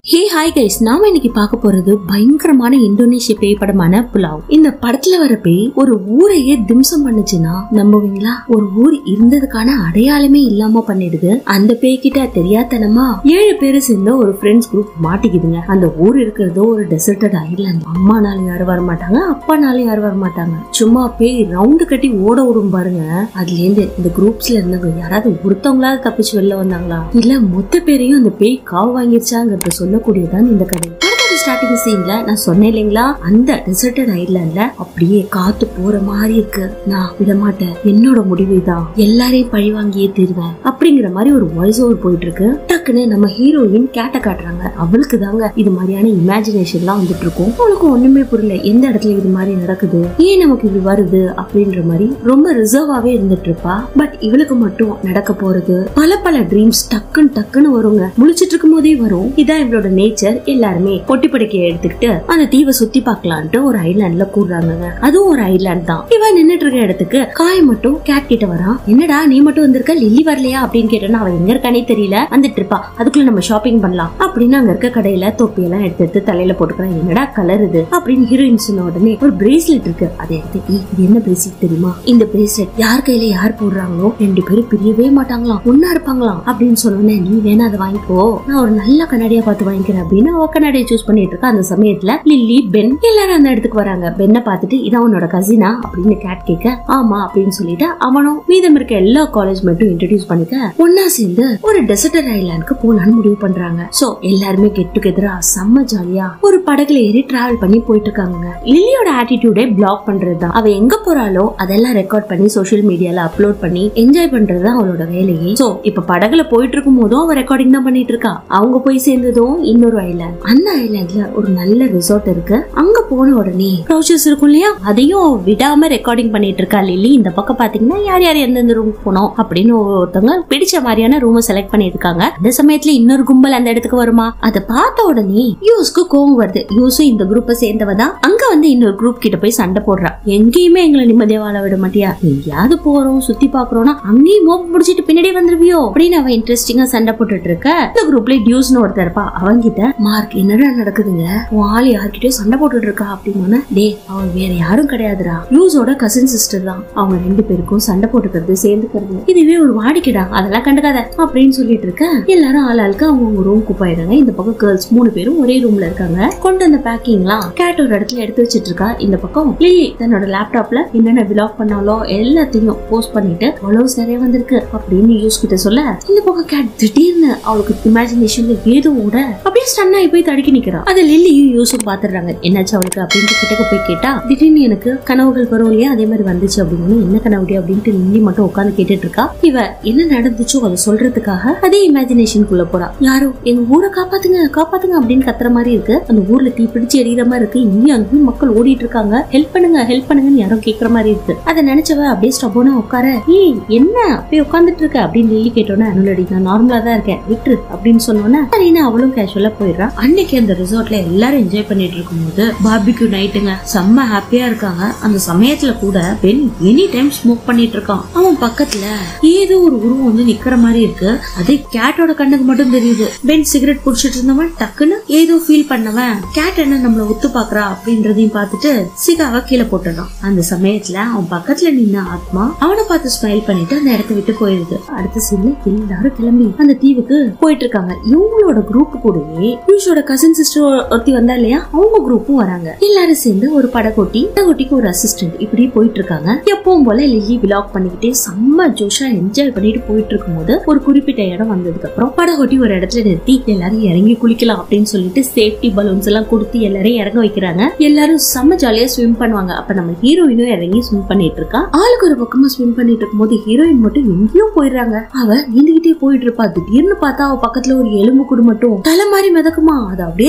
hey hi guys நாம இன்னைக்கு பார்க்க போறது பயங்கரமான இந்தோனேஷிய பேய் படமான புலாவ் இந்த படத்துல வர பேய் ஒரு ஊரையே திம்சம் பண்ணுச்சுன்னா நம்புவீங்களா ஒரு ஊர் இருந்ததுக்கான அடையாளமே இல்லாம பண்ணிடுது அந்த பேய் கிட்ட தெரியாதனமா ஏழு பேரு சேர்ந்து ஒரு ஃப்ரெண்ட்ஸ் குரூப் மாட்டிக்குதுங்க அந்த ஊர் இருக்கிறது ஒரு டெசர்டட் ஐலாண்ட் அம்மானாலும் யாரும் வர மாட்டாங்க அப்பானாலும் யாரும் வர மாட்டாங்க சும்மா பேய் ரவுண்டு கட்டி ஓட விடும் பாருங்க அதுல இருந்து இந்த குரூப்ஸ்ல இருந்தவங்க யாராவது ஒருத்தவங்களாவது தப்பிச்சு வெளில வந்தாங்களா இல்ல மொத்த பேரையும் அந்த பேய் காவு வாங்கிருச்சாங்கிறத சொல்லக்கூடியதான் இந்த கதை அடுத்தது ஸ்டார்டிங் சீன்ல நான் சொன்னேன் இல்லைங்களா அந்த டெசர்டட் ஐலாண்ட்ல அப்படியே காத்து போற மாதிரி இருக்கு நான் விட மாட்டேன் என்னோட முடிவு தான் எல்லாரையும் பழி வாங்கியே தீருவேன் அப்படிங்கிற மாதிரி ஒரு வாய்ஸ் ஓவர் போயிட்டு இருக்கு டக்குன்னு நம்ம ஹீரோயின் கேட்ட காட்டுறாங்க அவளுக்கு தாங்க இது மாதிரியான இமேஜினேஷன் எல்லாம் வந்துட்டு இருக்கும் அவளுக்கு ஒண்ணுமே புரியல எந்த இடத்துல இது மாதிரி நடக்குது ஏன் நமக்கு இது வருது அப்படின்ற மாதிரி ரொம்ப ரிசர்வாவே இருந்துட்டு இருப்பா பட் இவளுக்கு மட்டும் நடக்க போறது பல பல ட்ரீம்ஸ் டக்குன்னு டக்குன்னு வருங்க முழிச்சிட்டு இருக்கும் போதே வரும் இதான் இவளோட நேச்சர் எல்லாருமே பொட்டி படுக்கைய எடுத்துக்கிட்டு அந்த தீவை சுத்தி பார்க்கலான்ட்டு ஒரு ஐலாண்ட்ல கூடுறாங்க அதுவும் ஒரு ஐலாண்ட் தான் இவன் நின்னுட்டு இருக்க இடத்துக்கு காய் மட்டும் கேட் கிட்ட வரான் என்னடா நீ மட்டும் வந்திருக்க லில்லி வரலையா அப்படின்னு கேட்டோன்னா அவன் எங்க இருக்கானே தெரியல வந்துட்டு இருப்பா அதுக்குள்ள நம்ம ஷாப்பிங் பண்ணலாம் அப்படின்னு அங்க இருக்க கடையில தொப்பியெல்லாம் எடுத்து எடுத்து தலையில போட்டுக்கிறான் என்னடா கலர் இது அப்படின்னு ஹீரோயின் சொன்ன உடனே ஒரு பிரேஸ்லெட் இருக்கு அதை எடுத்து "ஏய், இது என்ன பிரேஸ்லெட் தெரியுமா இந்த பிரேஸ்லெட் யார் கையில யார் போடுறாங்களோ ரெண்டு பேரும் பிரியவே மாட்டாங்களாம் ஒன்னா இருப்பாங்களாம் அப்படின்னு சொன்னோன்னே நீ வேணா அதை வாங்கிக்கோ நான் ஒரு நல்ல கண்ணாடியா பார்த்து வாங்கிக்கிறேன் அப்படின்னு அவ கண்ணாடியை சூஸ் பண்ணிட்டு இருக்கா அந்த சமயத்துல லில்லி பென் எல்லாரும் அந்த இடத்துக்கு வராங்க பென்னை பார்த்துட்டு இதான் உன்னோட கசினா அப்படின்னு கேட் கேட்க ஆமா அப்படின்னு சொல்லிட்டு அவனும் மீதம் இருக்க எல்லா காலேஜ் மட்டும் இன்ட்ரடியூஸ் பண்ணிக்க ஒன்னா சேர்ந்து ஒரு டெசர்டர் ஐலாண்டுக்கு போலான்னு முடிவு பண்றாங்க சோ எல்லாருமே கெட் டுகெதரா செம்ம ஜாலியா ஒரு படகுல ஏறி டிராவல் பண்ணி போயிட்டு இருக்காங்க லில்லியோட ஆட்டிடியூடே பிளாக் பண்றது தான் அவ எங்க போறாளோ அதெல்லாம் ரெக்கார்ட் பண்ணி சோஷியல் மீடியால அப்லோட் பண்ணி என்ஜாய் பண்றது தான் அவளோட வேலையே சோ இப்ப படகுல போயிட்டு இருக்கும் போதும் அவ ரெக்கார்டிங் தான் பண்ணிட்டு இருக்கா அவங்க போய் சேர்ந்ததும் இன்னொரு ஐலாண்ட் அந்த ஐலாண்ட்ல ஒரு நல்ல ரிசார்ட் இருக்கு அங்க போன உடனே ப்ரௌச்சர்ஸ் இருக்கும் இல்லையா அதையும் அவ விடாம ரெக்கார்டிங் பண்ணிட்டு இருக்கா லில்லி இந்த பக்கம் பாத்தீங்கன்னா யார் யார் எந்தெந்த ரூம் போனோம் அப்படின்னு ஒருத்தவங்க பிடிச்ச மாதிரியான ரூமை செலக்ட் பண்ணிருக்காங்க அந்த சமயத்துல இன்னொரு கும்பல் அந்த இடத்துக்கு வருமா அதை பார்த்த உடனே யூஸ்க்கு கோவம் வருது யூஸும் இந்த குரூப்பை சேர்ந்தவ தான் அங்க வந்து இன்னொரு குரூப் கிட்ட போய் சண்டை போடுறா எங்கேயுமே எங்களை நிம்மதியா வாழ விட மாட்டியா எங்கேயாவது போறோம் சுத்தி பாக்குறோம்னா அங்கேயும் மோப்ப முடிச்சிட்டு பின்னாடி வந்துருவியோ அப்படின்னு அவன் இன்ட்ரெஸ்டிங்கா சண்டை போட்டுட்டு இருக்க இந்த குரூப்ல டியூஸ்னு ஒருத்தர் இருப்பா அவங்கிட்ட மார்க் என்னடா நடக்குதுங்க உன் ஆள் யார்கிட்டயும் சண்டை போட்டுட்டு இருக்கா அப்படின்னு டே அவன் வேற யாரும் கிடையாதுடா யூஸோட கசின் சிஸ்டர் தான் அவங்க ரெண்டு பேருக்கும் சண்டை போட்டுக்கிறது சேர்ந்துக்கிறது இதுவே ஒரு வாடிக்கைடா அதெல்லாம் கண்டுக்காத அப்படின்னு சொல்லிட்டு இருக்க எல்லாரும் ஆள் ஆளுக்கு அவங்க ரூம் போயிடுறாங்க இந்த பக்கம் கேர்ள்ஸ் மூணு பேரும் ஒரே ரூம்ல இருக்காங்க கொண்டு வந்த பேக்கிங்லாம் கேட் ஒரு இடத்துல எடுத்து வச்சிட்டு இருக்கா இந்த பக்கம் லில்லி தன்னோட லேப்டாப்ல என்னென்ன விலாக் பண்ணாலோ எல்லாத்தையும் போஸ்ட் பண்ணிட்டு ஃபாலோவர்ஸ் நிறைய வந்திருக்கு அப்படின்னு யூஸ் கிட்ட சொல்ல இந்த பக்கம் கேட் திடீர்னு அவளுக்கு இமேஜினேஷன்ல ஏதோ ஓட அப்படியே ஸ்டன் ஆகி போய் தடுக்கி நிக்கிறா அது லில்லியும் யூஸும் பாத்துறாங்க என்னாச்சு அவளுக்கு அப்படின்ட்டு கிட்டக்க போய் கேட்டா திடீர்னு எனக்கு கனவுகள் வரும் இல்லையா அதே மாதிரி வந்துச்சு அப்படின்னு என்ன கனவுடி அப்படின்ட்டு லில்லி மட்டும் உட்காந்து கேட்டுட்டு இருக்கா இவ என்ன நடந்துச்சோ அதை சொல்றதுக்காக அதே இமேஜினேஷனுக்குள்ள போறா யாரோ எங்க ஊரை காப்பாத்துங்க காப்பாத்துங்க அப்படின்னு கத்துற மாதிரி இருக்கு அந்த ஊர்ல தீ பிடிச்சு எரியற மாதிரி இருக்கு இங்கேயும் அங்கேயும் மக்கள் ஓடிட்டு இருக்காங்க ஹெல்ப் பண்ணுங்க ஹெல்ப் பண்ணுங்கன்னு யாரும் கேக்குற மாதிரி இருக்கு அதை நினைச்சவ அப்படியே ஸ்டபோனா உட்கார ஏய் என்ன அப்படியே உட்காந்துட்டு இருக்க அப்படின்னு லில்லி கேட்டோன்னே அனுலடி நான் நார்மலா தான் இருக்கேன் விட்டுரு அப்படின்னு சொன்னோன்னே சரின்னு அவளும் கேஷுவலா போயிடுறா அன்னைக்கு அந்த ரிசார்ட்ல எல்லாரும் என்ஜாய் பண்ணிட்டு இருக்கும்போது பார்பிக்யூ நைட்டுங்க செம்ம ஹாப்பியா இருக்காங்க அந்த சமயத்துல கூட பென் எனி டைம் ஸ்மோக் பண்ணிட்டு இருக்கான் அவன் பக்கத்துல ஏதோ ஒரு உருவம் வந்து நிக்கிற மாதிரி இருக்கு அது கேட்டோட கண்ணுக்கு மட்டும் தெரியுது பென் சிகரெட் குடிச்சிட்டு இருந்தவன் டக்குன்னு ஏதோ ஃபீல் பண்ணவன் கேட் என்ன நம்மள ஒத்து பாக்குறா அப்படின்றதையும் பார்த்துட்டு சிகாவை கீழே போட்டுறான் அந்த சமயத்துல அவன் பக்கத்துல நின்ன ஆத்மா அவனை பார்த்து ஸ்மைல் பண்ணிட்டு அந்த இடத்த விட்டு போயிருது அடுத்த சீன்ல எல்லாரும் கிளம்பி அந்த தீவுக்கு போயிட்டு இருக்காங்க இவங்களோட குரூப் கூடவே யூஷோட கசின் சிஸ்டர் ஒருத்தி வந்தா இல்லையா அவங்க குரூப்பும் வராங்க எல்லாரும் சேர்ந்து ஒரு படகோட்டி படகோட்டிக்கு ஒரு அசிஸ்டன்ட் இப்படி போயிட்டு இருக்காங்க எப்பவும் போல லில்லி விலாக் பண்ணிக்கிட்டே செம்ம ஜோஷா என்ஜாய் பண்ணிட்டு போயிட்டு இருக்கும்போது ஒரு குறிப்பிட்ட இடம் வந்ததுக்கு அப்புறம் படகோட்டி ஒரு இடத்துல நிறுத்தி எல்லாரும் இறங்கி குளிக்கலாம் அப்படின்னு சொல்லிட்டு சேஃப்டி பலூன்ஸ் எல்லாம் கொடுத்து எல்லாரையும் இறங்க வைக்கிறாங்க எல்லாரும் செம்ம ஜாலியா ஸ்விம் பண்ணுவாங்க அப்ப நம்ம ஹீரோயினும் இறங்கி ஸ்விம் பண்ணிட்டு இருக்கா ஆளுக்கு ஒரு பக்கமா ஸ்விம் பண்ணிட்டு இருக்கும்போது ஹீரோயின் மட்டும் எங்கேயோ போயிடுறாங்க அவ நீந்துகிட்டே போயிட்டு இருப்பா திடீர்னு பார்த்தா அவ பக்கத்துல ஒரு எலும்பு கூடு மட்டும் தலை மாதிரி மிதக்குமா அதை அப்படியே தள்ளி விடும்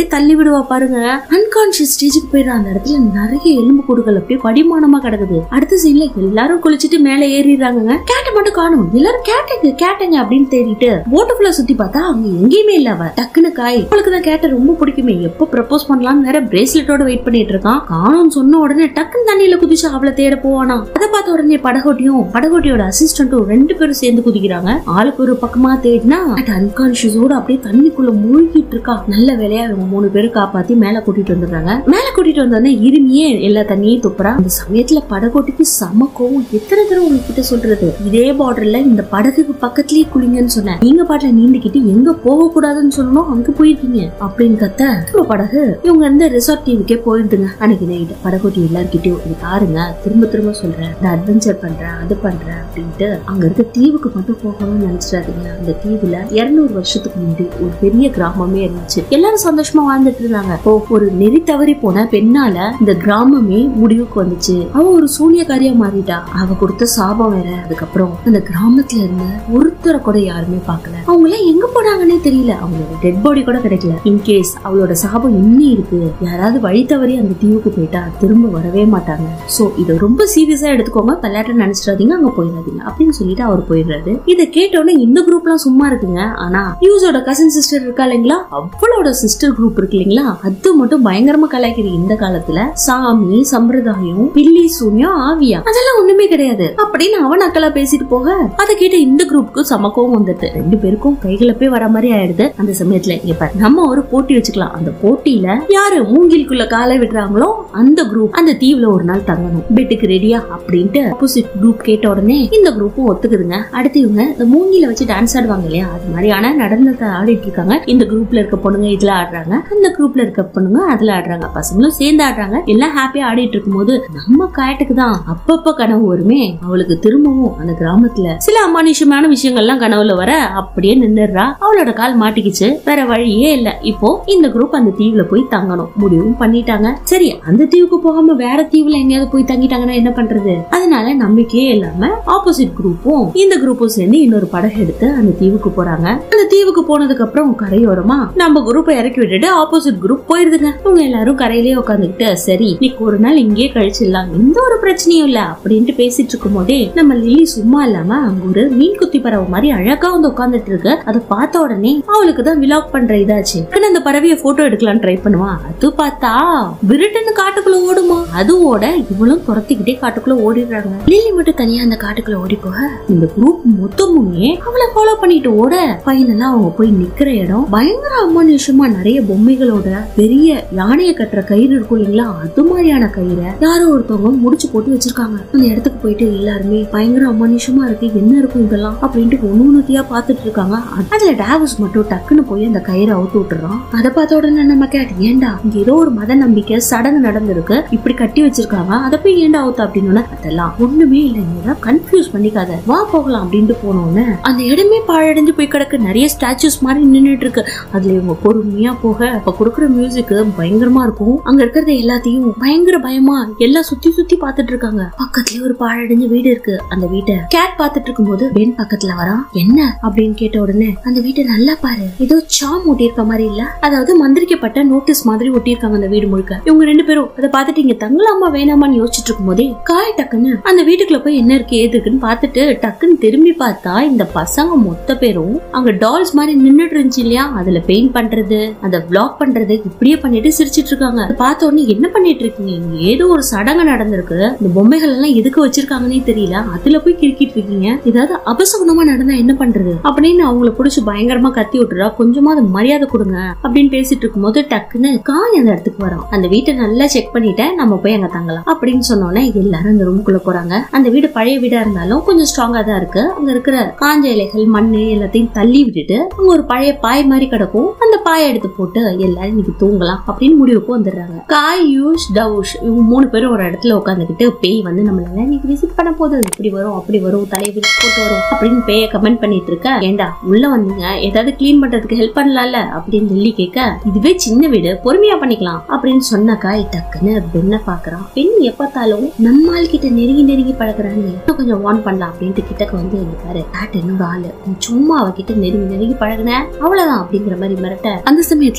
விடுவா பாருங்க அன்கான்சியஸ் ஸ்டேஜுக்கு போயிடுற அந்த இடத்துல நிறைய எலும்பு கூடுகள் அப்படியே படிமானமா கிடக்குது அடுத்த சீன்ல எல்லாரும் குளிச்சுட்டு மேல ஏறிடுறாங்க கேட்ட மட்டும் காணும் எல்லாரும் கேட்டங்க கேட்டங்க அப்படின்னு தேடிட்டு போட்டுக்குள்ள சுத்தி பார்த்தா அங்க எங்கேயுமே இல்ல அவ டக்குன்னு காய் அவளுக்கு தான் கேட்ட ரொம்ப பிடிக்குமே எப்போ ப்ரப்போஸ் பண்ணலாம்னு வேற பிரேஸ்லெட்டோட வெயிட் பண்ணிட்டு இருக்கான் காணும்னு சொன்ன உடனே டக்குன்னு தண்ணியில குதிச்சு அவளை தேட போவானா அதை பார்த்த உடனே படகோட்டியும் படகோட்டியோட அசிஸ்டன்ட்டும் ரெண்டு பேரும் சேர்ந்து குதிக்கிறாங்க ஆளுக்கு ஒரு பக்கமா தேடினா அன்கான்சியஸோட அப்படியே தண்ணிக்குள்ள மூழ்கிட்டு இருக்கா நல்ல வேலையா இவங்க மூணு பேரும் காப்பாத்தி மேல கூட்டிட்டு வந்துடுறாங்க மேல கூட்டிட்டு வந்தோடனே இருமியே எல்லா தண்ணியும் துப்புறா அந்த சமயத்துல படகோட்டிக்கு செம கோவம் எத்தனை தடவை உங்ககிட்ட சொல்றது இதே பார்டர்ல இந்த படகுக்கு பக்கத்துலயே குளிங்கன்னு சொன்னேன் நீங்க பாட்டுல நீந்திக்கிட்டு எங்க போக கூடாதுன்னு சொல்லணும் அங்க போயிருக்கீங்க அப்படின்னு கத்த திரும்ப படகு இவங்க இந்த ரிசார்ட் டிவிக்கே போயிருந்துங்க அன்னைக்கு நைட் படகோட்டி எல்லார்கிட்டயும் இது பாருங்க திரும்ப திரும்ப சொல்றேன் இந்த அட்வென்ச்சர் பண்றேன் அது பண்றேன் அப்படின்ட்டு அங்க இருக்க தீவுக்கு மட்டும் போகணும்னு நினைச்சிடாதீங்க அந்த தீவுல இருநூறு வருஷத்துக்கு முன்னாடி ஒரு பெரிய கிராமமே இருந்துச்சு எல்லாரும் சந்தோஷமா வாழ்ந்துட்டு இருந்தாங்க இப்போ ஒரு நெறி தவறி போன பெண்ணால இந்த கிராமமே முடிவுக்கு வந்துச்சு அவ ஒரு சூனியக்காரியா மாறிட்டா அவ கொடுத்த சாபம் வேற அதுக்கப்புறம் அந்த கிராமத்துல இருந்த ஒருத்தரை கூட யாருமே பார்க்கல அவங்க எல்லாம் எங்க போனாங்கன்னே தெரியல அவங்களோட டெட் பாடி கூட கிடைக்கல இன்கேஸ் அவளோட சாபம் இன்னும் இருக்கு யாராவது வழி தவறி அந்த தீவுக்கு போயிட்டா திரும்ப வரவே மாட்டாங்க சோ இத ரொம்ப சீரியஸா எடுத்துக்கோங்க விளையாட்டு நினைச்சிடாதீங்க அங்க போயிடாதீங்க அப்படின்னு சொல்லிட்டு அவர் போயிடுறாரு இதை கேட்டோன்னே இந்த குரூப்லாம் சும்மா இருக்குங்க ஆனா யூஸோட கசின் சிஸ்டர் இருக்கா இல்லைங்களா அவளோட சிஸ்டர் குரூப் இருக்கு இல்லைங்களா அது மட்டும் பயங்கரமா கலாய்க்குது இந்த காலத்துல சாமி சம்பிரதாயம் பில்லி சூன்யம் ஆவியா அதெல்லாம் ஒண்ணுமே கிடையாது அப்படின்னு அவன் அக்கலா பேசிட்டு போக அதை கேட்ட இந்த குரூப்புக்கு சமக்கவும் வந்துட்டு ரெண்டு பேருக்கும் கைகளை போய் வர மாதிரி ஆயிடுது அந்த சமயத்துல இங்க பாரு நம்ம ஒரு போட்டி வச்சுக்கலாம் அந்த போட்டியில யாரு மூங்கிலுக்குள்ள காலை விடுறாங்களோ அந்த குரூப் அந்த தீவுல ஒரு நாள் தங்கணும் பெட்டுக்கு ரெடியா அப்படின்ட்டு ஆப்போசிட் குரூப் கேட்ட உடனே இந்த குரூப்பும் ஒத்துக்குதுங்க அடுத்து இவங்க இந்த மூங்கில வச்சு டான்ஸ் ஆடுவாங்க இல்லையா அது மாதிரியான நடனத்தை ஆடிட்டு இருக்காங்க இந்த குரூப்ல இருக்க பொண்ணுங்க இதுல ஆடுறாங்க அந்த குரூப்ல இருக்க பொண்ணுங்க அதுல ஆடுறாங்க பசங்களும் சேர்ந்து ஆடுறாங்க எல்லாம் ஹாப்பியா ஆடிட்டு இருக்கும்போது நம்ம காட்டுக்கு தான் அப்பப்ப கனவு வருமே அவளுக்கு திரும்பவும் அந்த கிராமத்துல சில அமானுஷமான விஷயங்கள்லாம் கனவுல வர அப்படியே நின்னுடுறா அவளோட கால் மாட்டிக்கிச்சு வேற வழியே இல்ல இப்போ இந்த குரூப் அந்த தீவுல போய் தங்கணும் முடிவும் பண்ணிட்டாங்க சரி அந்த தீவுக்கு போகாம வேற தீவுல எங்கேயாவது போய் தங்கிட்டாங்கன்னா என்ன பண்றது அதனால நம்பிக்கையே இல்லாம ஆப்போசிட் குரூப்பும் இந்த குரூப்பும் சேர்ந்து இன்னொரு படகு எடுத்து அந்த தீவுக்கு போறாங்க அந்த தீவுக்கு போனதுக்கு அப்புறம் கரையோரமா நம்ம குரூப்பை இறக்கி விட்டுட்டு ஆப்போசிட் குரூப் போயிருதுங்க இவங்க எல்லாரும் கரையிலேயே உட்காந்துக்கிட்டு சரி இன்னைக்கு ஒரு நாள் இங்கேயே கழிச்சிடலாம் எந்த ஒரு பிரச்சனையும் இல்ல அப்படின்ட்டு பேசிட்டு இருக்கும் போதே நம்ம லில்லி சும்மா இல்லாம அங்க ஒரு மீன் குத்தி பறவை மாதிரி அழகா வந்து உட்காந்துட்டு இருக்கு அதை பார்த்த உடனே அவளுக்கு தான் விலாக் பண்ற இதாச்சு டக்குனு அந்த பறவையை போட்டோ எடுக்கலாம் ட்ரை பண்ணுவா அது பார்த்தா விருட்டுன்னு காட்டுக்குள்ள ஓடுமா அது ஓட இவளும் துரத்திக்கிட்டே காட்டுக்குள்ள ஓடிடுறாங்க லில்லி மட்டும் தனியா அந்த காட்டுக்குள்ள ஓடி போக இந்த குரூப் மொத்தமுமே அவளை ஃபாலோ பண்ணிட்டு ஓட ஃபைனலா அவங்க போய் நிக்கிற இடம் பயங்கர அமானுஷமா நிறைய பொம்மைகளோட பெரிய யானைய கட்டுற கயிறு இருக்கும் இல்லைங்களா அது மாதிரியான கயிறை யாரோ ஒருத்தவங்க முடிச்சு போட்டு வச்சிருக்காங்க அந்த இடத்துக்கு போயிட்டு எல்லாருமே பயங்கர அமானுஷமா இருக்கு என்ன இருக்கும் இதெல்லாம் அப்படின்ட்டு ஒண்ணு ஒண்ணுத்தியா பாத்துட்டு இருக்காங்க அது- அதுல டேவஸ் மட்டும் டக்குன்னு போய் அந்த கயிறை அவுத்து விட்டுறான் அதை பார்த்த உடனே நம்ம கேட் ஏன்டா இங்க ஏதோ ஒரு மத நம்பிக்கை சடங்கு நடந்திருக்கு இப்படி கட்டி வச்சிருக்காங்க அதை போய் ஏன்டா அவுத்து அப்படின்னு அதெல்லாம் ஒண்ணுமே இல்லைங்க கன்ஃபியூஸ் பண்ணிக்காத வா போகலாம் அப்படின்ட்டு போனோன்னு அந்த இடமே பாழடைஞ்சு போய் கிடக்கு நிறைய ஸ்டாச்சுஸ் மாதிரி நின்னுட்டு இருக்கு அதுல இவங்க பொறுமையா போக அப்ப கொடுக்குற மியூசிக் பயங்கரமா இருக்கும் அங்க இருக்கிறது எல்லாத்தையும் பயங்கர பயமா எல்லாம் சுத்தி சுத்தி பாத்துட்டு இருக்காங்க பக்கத்துலயே ஒரு பாழடைஞ்ச வீடு இருக்கு அந்த வீட்டை கேட் பாத்துட்டு இருக்கும்போது பென் பக்கத்துல வரான் என்ன அப்படின்னு கேட்ட உடனே அந்த வீட்டை நல்லா பாரு ஏதோ சாம் ஒட்டியிருக்க மாதிரி இல்ல அதாவது மந்திரிக்கப்பட்ட நோட்டீஸ் மாதிரி ஒட்டியிருக்காங்க அந்த வீடு முழுக்க இவங்க ரெண்டு பேரும் அதை பார்த்துட்டு இங்க தங்கலாமா வேணாமான்னு யோசிச்சுட்டு இருக்கும்போதே காய் டக்குன்னு அந்த வீட்டுக்குள்ள போய் என்ன இருக்கு ஏது இருக்குன்னு பார்த்துட்டு டக்குன்னு திரும்பி பார்த்தா இந்த பசங்க மொத்த பேரும் அங்க டால்ஸ் மாதிரி நின்னுட்டு இருந்துச்சு இல்லையா அதுல பெயிண்ட் பண்றது அந்த பிளாக் பண்றது இப்படியே பண்ணிட்டு சிரிச்சிட்டு இருக்காங்க அதை பார்த்த உடனே என்ன பண்ணிட்டு இருக்கீங்க இங்க ஏதோ ஒரு சடங்கு நடந்திருக்கு இந்த பொம்மைகள் எல்லாம் எதுக்கு வச்சிருக்காங்கன்னே தெரியல அதுல போய் கிறுக்கிட்டு இருக்கீங்க ஏதாவது அபசகுணமா நடந்தா என்ன பண்றது அப்படின்னு அவங்கள புடிச்சு பயங்கரமா கத்தி விட்டுறா கொஞ்சமா அது மரியாதை கொடுங்க அப்படின்னு பேசிட்டு இருக்கும்போது டக்குன்னு காய் அந்த இடத்துக்கு வரோம் அந்த வீட்டை நல்லா செக் பண்ணிட்டேன் நம்ம போய் அங்க தங்கலாம் அப்படின்னு சொன்னோன்னே எல்லாரும் அந்த ரூமுக்குள்ள போறாங்க அந்த வீடு பழைய வீடா இருந்தாலும் கொஞ்சம் ஸ்ட்ராங்கா தான் இருக்கு அங்க இருக்கிற காஞ்ச இலைகள் மண்ணு எல்லாத்தையும் தள்ளி விட்டுட்டு அங்க ஒரு பழைய பாய் மாதிரி கிடக்கும் அந்த பாயை எடுத்து போட்டு எல்லாரும் இன்னைக்கு தூங்கலாம் அப்படின்னு முடிவுக்கு வந்துடுறாங்க காய் யூஷ் டவுஷ் இவங்க மூணு பேரும் ஒரு இடத்துல உட்காந்துக்கிட்டு பேய் வந்து நம்மளால இன்னைக்கு விசிட் பண்ண போகுது இப்படி வரும் அப்படி வரும் தலையை விரிச்சு போட்டு வரும் அப்படின்னு பேய கமெண்ட் பண்ணிட்டு இருக்க ஏண்டா உள்ள வந்தீங்க ஏதாவது க்ளீன் பண்றதுக்கு ஹெல்ப் பண்ணலாம்ல அப்படின்னு சொல்லி கேட்க இதுவே சின்ன வீடு பொறுமையா பண்ணிக்கலாம் அப்படின்னு சொன்ன காய் டக்குன்னு பெண்ணை பாக்குறான் பெண் எப்பத்தாலும் நம்ம ஆள் கிட்ட நெருங்கி நெருங்கி பழகுறாங்க இன்னும் கொஞ்சம் வார்ன் பண்ணலாம் அப்படின்ட்டு கிட்டக்க வந்து இங்க பாரு கேட் என்னோட ஆளு நீ சும்மா அவகிட்ட நெருங்கி நெருங்கி பழகுன அவ்வளவுதான் அப்படிங்கிற மாதிரி மிரட்ட அந்த சமயத்துல கேட்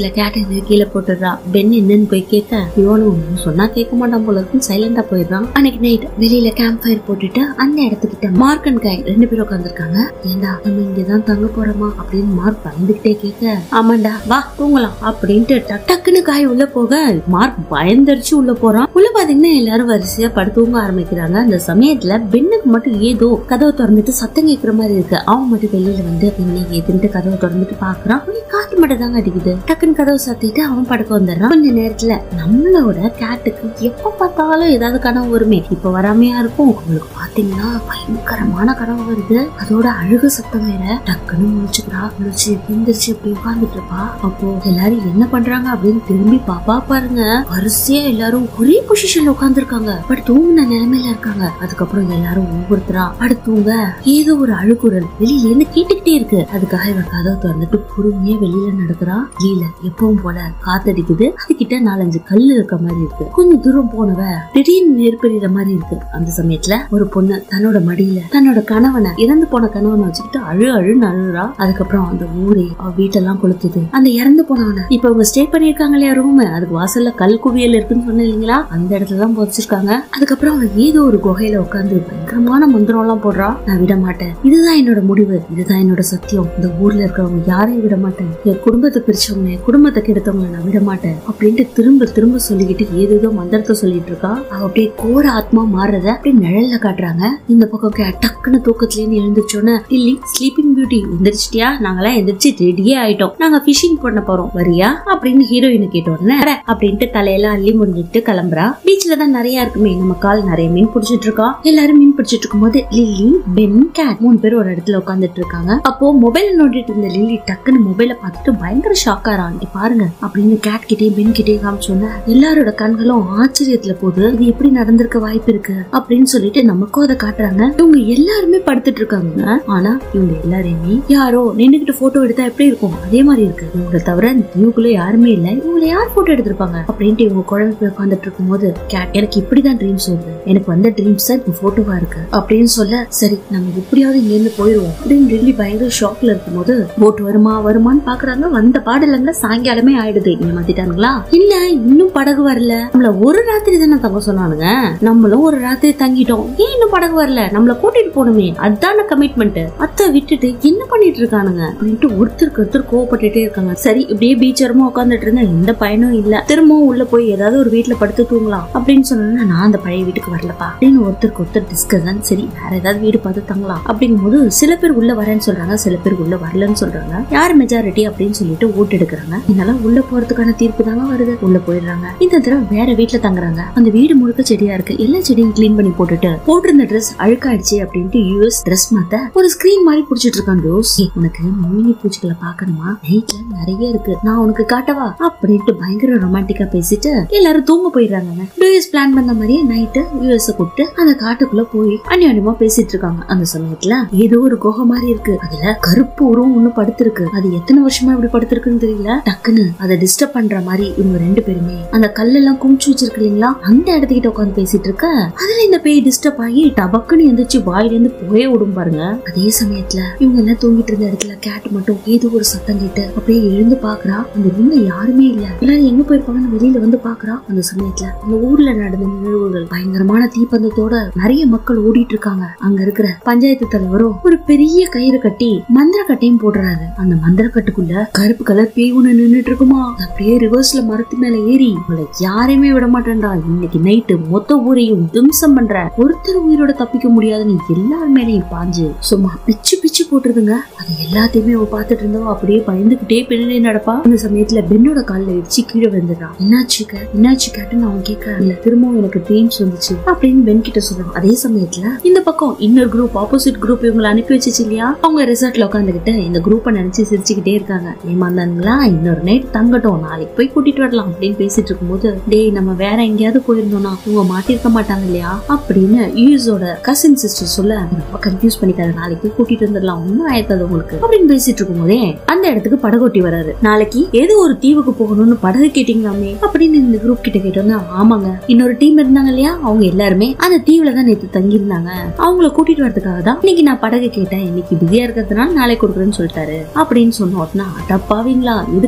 பென்னு கீழே போட்டுடுறா பென் என்னன்னு போய் கேட்க இவனும் சொன்னா கேட்க மாட்டான் போல இருக்குன்னு சைலண்டா போயிடுறான் அன்னைக்கு நைட் வெளியில கேம்ப் ஃபயர் போட்டுட்டு அந்த இடத்துக்கிட்ட மார்க் அண்ட் காய் ரெண்டு பேரும் உட்காந்துருக்காங்க ஏண்டா நம்ம இங்கதான் தங்க போறோமா அப்படின்னு மார்க் பயந்துகிட்டே கேட்க ஆமாண்டா வா தூங்கலாம் அப்படின்ட்டு டக் டக்குன்னு காய் உள்ள போக மார்க் பயந்தடிச்சு உள்ள போறான் உள்ள பாத்தீங்கன்னா எல்லாரும் வரிசையா படுத்து தூங்க ஆரம்பிக்கிறாங்க அந்த சமயத்துல பெண்ணுக்கு மட்டும் ஏதோ கதவை திறந்துட்டு சத்தம் கேட்கிற மாதிரி இருக்கு அவன் மட்டும் வெளியில வந்து என்ன ஏதுன்ட்டு கதவை திறந்துட்டு பாக்குறான் உடனே காத்து மட்டும் தாங்க அடிக்குது டக்குன்னு கதவை சாத்திட்டு அவன் படுக்க வந்துடுறான் கொஞ்ச நேரத்துல நம்மளோட கேட்டுக்கு எப்ப பார்த்தாலும் ஏதாவது கனவு வருமே இப்ப வராமையா இருக்கும் உங்களுக்கு பாத்தீங்கன்னா பயங்கரமான கனவு வருது அதோட அழுக சத்தம் வேற டக்குன்னு முழிச்சுக்கிறா முழிச்சு எந்திரிச்சு அப்படி உட்கார்ந்துட்டு இருப்பா அப்போ எல்லாரும் என்ன பண்றாங்க அப்படின்னு திரும்பி பாப்பா பாருங்க வரிசையா எல்லாரும் ஒரே பொசிஷன்ல உட்கார்ந்துருக்காங்க பட் தூங்கின நிலைமையில இருக்காங்க அதுக்கப்புறம் எல்லாரும் ஒவ்வொருத்தரா படுத்துவங்க ஏதோ ஒரு அழுகுரல் வெளியில இருந்து கேட்டுக்கிட்டே இருக்கு அதுக்காக இவன் கதவை திறந்துட்டு பொறுமையா வெளியில நடக்கிறா கீழ எப்பவும் போல காத்தடிக்குது அதுகிட்ட நாலஞ்சு கல்லு இருக்க மாதிரி இருக்கு கொஞ்சம் தூரம் போனவ திடீர்னு நெருப்பெறிகிற மாதிரி இருக்கு அந்த சமயத்துல ஒரு பொண்ணு தன்னோட மடியில தன்னோட கணவனை இறந்து போன கணவனை வச்சுக்கிட்டு அழு அழுன்னு அழுறா அதுக்கப்புறம் அந்த ஊரே அவ வீட்டெல்லாம் கொளுத்துது அந்த இறந்து போனவன இப்ப அவங்க ஸ்டே பண்ணிருக்காங்க இல்லையா ரூம் அதுக்கு வாசல்ல கல் குவியல் இருக்குன்னு சொன்னேன் இல்லைங்களா அந்த இடத்துல தான் புதைச்சிருக்காங்க அதுக்கப்புறம் அவன் ஏதோ ஒரு குகையில உட்காந்து பயங்கரமான மந்திரம் எல்லாம் போடுறா நான் விட மாட்டேன் இதுதான் என்னோட முடிவு இதுதான் என்னோட சத்தியம் இந்த ஊர்ல இருக்கிறவங்க யாரையும் விட மாட்டேன் என் குடும்பத்தை பிரிச்சவங்க என் குடும்பத்தை கெடுத்தவங்க நான் விட மாட்டேன் அப்படின்ட்டு திரும்ப திரும்ப சொல்லிக்கிட்டு ஏதேதோ மந்திரத்தை சொல்லிட்டு இருக்கா அவ அப்படியே கோர ஆத்மா மாறுறத அப்படியே நிழல்ல காட்டுறாங்க இந்த பக்கம் கே- டக்குன்னு தூக்கத்துல இருந்து எழுந்திரிச்சோன்னு இல்லி ஸ்லீப்பிங் பியூட்டி எந்திரிச்சிட்டியா நாங்களாம் எந்திரிச்சு ரெடியே ஆயிட்டோம் நாங்க ஃபிஷிங் பண்ண போறோம் வரியா அப்படின்னு ஹீரோயினை கேட்ட உடனே "அட" அப்படின்ட்டு தலையெல்லாம் அள்ளி முடிஞ்சிட்டு கிளம்புறா பீச்ல தான் நிறைய இருக்குமே நம்ம கால் நிறைய மீன் பிடிச்சிட்டு இருக்கோம் எல்லாரும் மீன் பிடிச்சிட்டு இருக்கும்போது லில்லி பென் கேட் மூணு பேர் ஒரு இடத்துல உட்காந்துட்டு இருக்காங்க அப்போ மொபைல் நோண்டிட்டு இருந்த லில்லி டக்குன்னு மொபைல பார்த்துட்டு பயங்கர ஷாக் ஆறான் இங்க பாருங்க அப்படின்னு கேட் கிட்டயும் பென் கிட்டயும் காமிச்சோன்னா எல்லாரோட கண்களும் ஆச்சரியத்துல போகுது இது எப்படி நடந்திருக்க வாய்ப்பு இருக்கு அப்படின்னு சொல்லிட்டு நமக்கும் அதை காட்டுறாங்க இவங்க எல்லாருமே படுத்துட்டு இருக்காங்க ஆனா இவங்க எல்லாரையுமே யாரோ நின்னுகிட்டு போட்டோ எடுத்தா எப்படி இருக்கும் அதே மாதிரி இருக்கு இவங்களை தவிர இவங்களுக்குள்ள யாருமே இல்ல இவங்களை யார் போட்டோ எடுத்திருப்பாங்க அப்படின்ட்டு இவங்க குழம்பு போய் உட்காந்துட்டு இருக்கும்போது கேட் எனக்கு இப்படிதான் ட்ரீம்ஸ் வருது எனக்கு வந்த ட்ரீம்ஸ் தான் இப்போ போட்டோவா இருக்கு அப்படின்னு சொல்ல சரி நம்ம எப்படியாவது இங்க இருந்து போயிருவோம் அப்படின்னு டெல்லி பயங்கர ஷாக்ல இருக்கும்போது போட் வருமா வருமான்னு பாக்குறாங்க வந்த பாடலங்க சாயங்காலமே ஆயிடுது ஏமாத்திட்டானுங்களா இல்ல இன்னும் படகு வரல நம்மள ஒரு ராத்திரி தானே தங்க சொன்னானுங்க நம்மளும் ஒரு ராத்திரி தங்கிட்டோம் ஏன் இன்னும் படகு வரல நம்மள கூட்டிட்டு போகணுமே அதான கமிட்மெண்ட் அத்தை விட்டுட்டு என்ன பண்ணிட்டு இருக்கானுங்க அப்படின்ட்டு ஒருத்தருக்கு ஒருத்தர் கோவப்பட்டுட்டே இருக்காங்க சரி இப்படியே பீச்சரமா உட்காந்துட்டு இருந்தா எந்த பயனும் இல்ல திரும்பவும் உள்ள போய் ஏதாவது ஒரு வீட்டுல படுத்து தூங்கலாம் அப்படின்னு சொன்னா நான் அந்த பழைய வீட்டுக்கு வரலப்பா அப்படின்னு ஒருத்தருக்கு ஒருத்தர் டிஸ்கஸ் சரி வேற ஏதாவது வீடு பார்த்து தங்கலாம் அப்படிங்கும்போது சில பேர் உள்ள வரேன்னு சொல்றாங்க சில பேர் உள்ள வரலன்னு சொல்றாங்க யார் மெஜாரிட்டி அப்படின்னு சொல்லிட்டு ஓட்டு எடுக்கிறாங்க இதனால உள்ள போறதுக்கான தீர்ப்பு தாங்க வருது உள்ள போயிடுறாங்க இந்த தடவை வேற வீட்டுல தங்குறாங்க அந்த வீடு முழுக்க செடியா இருக்கு எல்லா செடியும் க்ளீன் பண்ணி போட்டுட்டு போட்டிருந்த ட்ரெஸ் அழுக்காயிடுச்சு அப்படின்ட்டு யூஎஸ் ட்ரெஸ் மாத்த ஒரு ஸ்கிரீன் மாதிரி புடிச்சிட்டு இருக்கான் ரோஸ் "ஏய், உனக்கு மின்மினி பூச்சிகளை பார்க்கணுமா நைட்ல நிறைய இருக்கு நான் உனக்கு காட்டவா அப்படின்ட்டு பயங்கர ரொமான்டிக்கா பேசிட்டு எல்லாரும் தூங்க போயிடுறாங்க யூஎஸ் பிளான் பண்ண மாதிரியே நைட்டு யூஎஸ் கூப்பிட்டு அந்த காட்டுக்குள்ள போய் அந்யோன்யமா பேசிட்டு இருக்காங்க அந்த சமயத்துல ஏதோ ஒரு குகை மாதிரி இருக்கு அதுல கருப்பு உருவம் ஒண்ணு படுத்திருக்கு அது எத்தனை வருஷமா இப்படி படுத்திருக்குன்னு தெரியல டக்குன்னு அதை டிஸ்டர்ப் பண்ற மாதிரி இவங்க ரெண்டு பேருமே அந்த கல்லெல்லாம் குமிச்சு வச்சிருக்கு இல்லைங்களா அந்த இடத்துக்கிட்ட உட்காந்து பேசிட்டு இருக்க அதுல இந்த பேய் டிஸ்டர்ப் ஆகி டபக்குன்னு எந்திரிச்சு வாயில இருந்து புகைய விடும் பாருங்க அதே சமயத்துல இவங்க எல்லாம் தூங்கிட்டு இருந்த இடத்துல கேட் மட்டும் ஏதோ ஒரு சத்தம் கேட்டு அப்படியே எழுந்து பாக்குறா அந்த ரூம்ல யாருமே இல்ல எல்லாரும் எங்க போயிருப்பாங்கன்னு வெளியில வந்து பாக்குறா அந்த சமயத்துல அந்த ஊர்ல நடந்த நிகழ்வுகள் பயங்கரமான தீப்பந்தத்தோட நிறைய மக்கள் ஓடிட்டு இருக்காங்க அங்க இருக்கிற பஞ்சாயத்து தலைவரும் ஒரு பெரிய கயிறு கட்டி மந்திர கட்டையும் போடுறாரு அந்த மந்திர கட்டுக்குள்ள கருப்பு கலர் பேய் ஒண்ணு நின்னுட்டு இருக்குமா அது அப்படியே ரிவர்ஸ்ல மரத்து மேல ஏறி உங்களை யாரையுமே விட மாட்டேன்டா இன்னைக்கு நைட்டு மொத்த ஊரையும் திம்சம் பண்ற ஒருத்தர் உயிரோட தப்பிக்க முடியாதுன்னு எல்லார் மேலயும் பாஞ்சு சும்மா பிச்சு பிச்சு போட்டுருதுங்க அது எல்லாத்தையுமே அவ பாத்துட்டு இருந்தவ அப்படியே பயந்துகிட்டே பின்னாடி நடப்பா அந்த சமயத்துல பென்னோட கால்ல இடிச்சு கீழே விழுந்துடுறான் என்னாச்சுக்க என்னாச்சு கேட்டுன்னு அவன் கேட்க இல்ல திரும்பவும் எனக்கு ட்ரீம்ஸ் வந்துச்சு அப்படின்னு பென் கிட்ட சொல்றான் அதே சமயத்துல இந்த பக்கம் இன்னொரு குரூப் ஆப்போசிட் குரூப் இவங்களை அனுப்பி வச்சுச்சு இல்லையா அவங்க ரிசார்ட்ல உட்காந்துக்கிட்டு இந்த குரூப்பை நினைச்சு சிரிச்சுக்கிட்டே இருக்காங்க ஏமாந்தானுங்களா இன்னொரு நைட் தங்கட்டும் நாளைக்கு போய் கூட்டிட்டு வரலாம் அப்படின்னு பேசிட்டு இருக்கும்போது டேய் நம்ம வேற எங்கேயாவது போயிருந்தோம்னா இவங்க மாட்டிருக்க மாட்டாங்க இல்லையா அப்படின்னு யூஎஸோட கசின் சிஸ்டர் சொல்ல ரொம்ப கன்ஃபியூஸ் பண்ணிக்காத நாளைக்கு போய் கூட்டிட்டு வந்துடலாம் ஒன்னும் ஆயிருக்காது உங்களுக்கு அப்படின்னு பேசிட்டு இருக்கும்போதே அந்த இடத்துக்கு படகோட்டி வராரு நாளைக்கு ஏதோ ஒரு தீவுக்கு போகணும்னு படகு கேட்டீங்களாமே அப்படின்னு இந்த குரூப் கிட்ட கேட்டோம்னா ஆமாங்க இன்னொரு டீம் இருந்தாங்க இல்லையா அவங்க எல்லாருமே அந்த தீவுல தான் நேத்து தங்கி இருந்தாங்க அவங்கள கூட்டிட்டு வரதுக்காக தான் இன்னைக்கு நான் படகு கேட்டேன் இன்னைக்கு பிஸியா இருக்கிறதுனால நாளைக்கு கொடுக்குறேன்னு சொல்லிட்டாரு அப்படின்னு சொன்ன உடனே அடப்பாவீங்களா இதுக்காகடா போனீங்க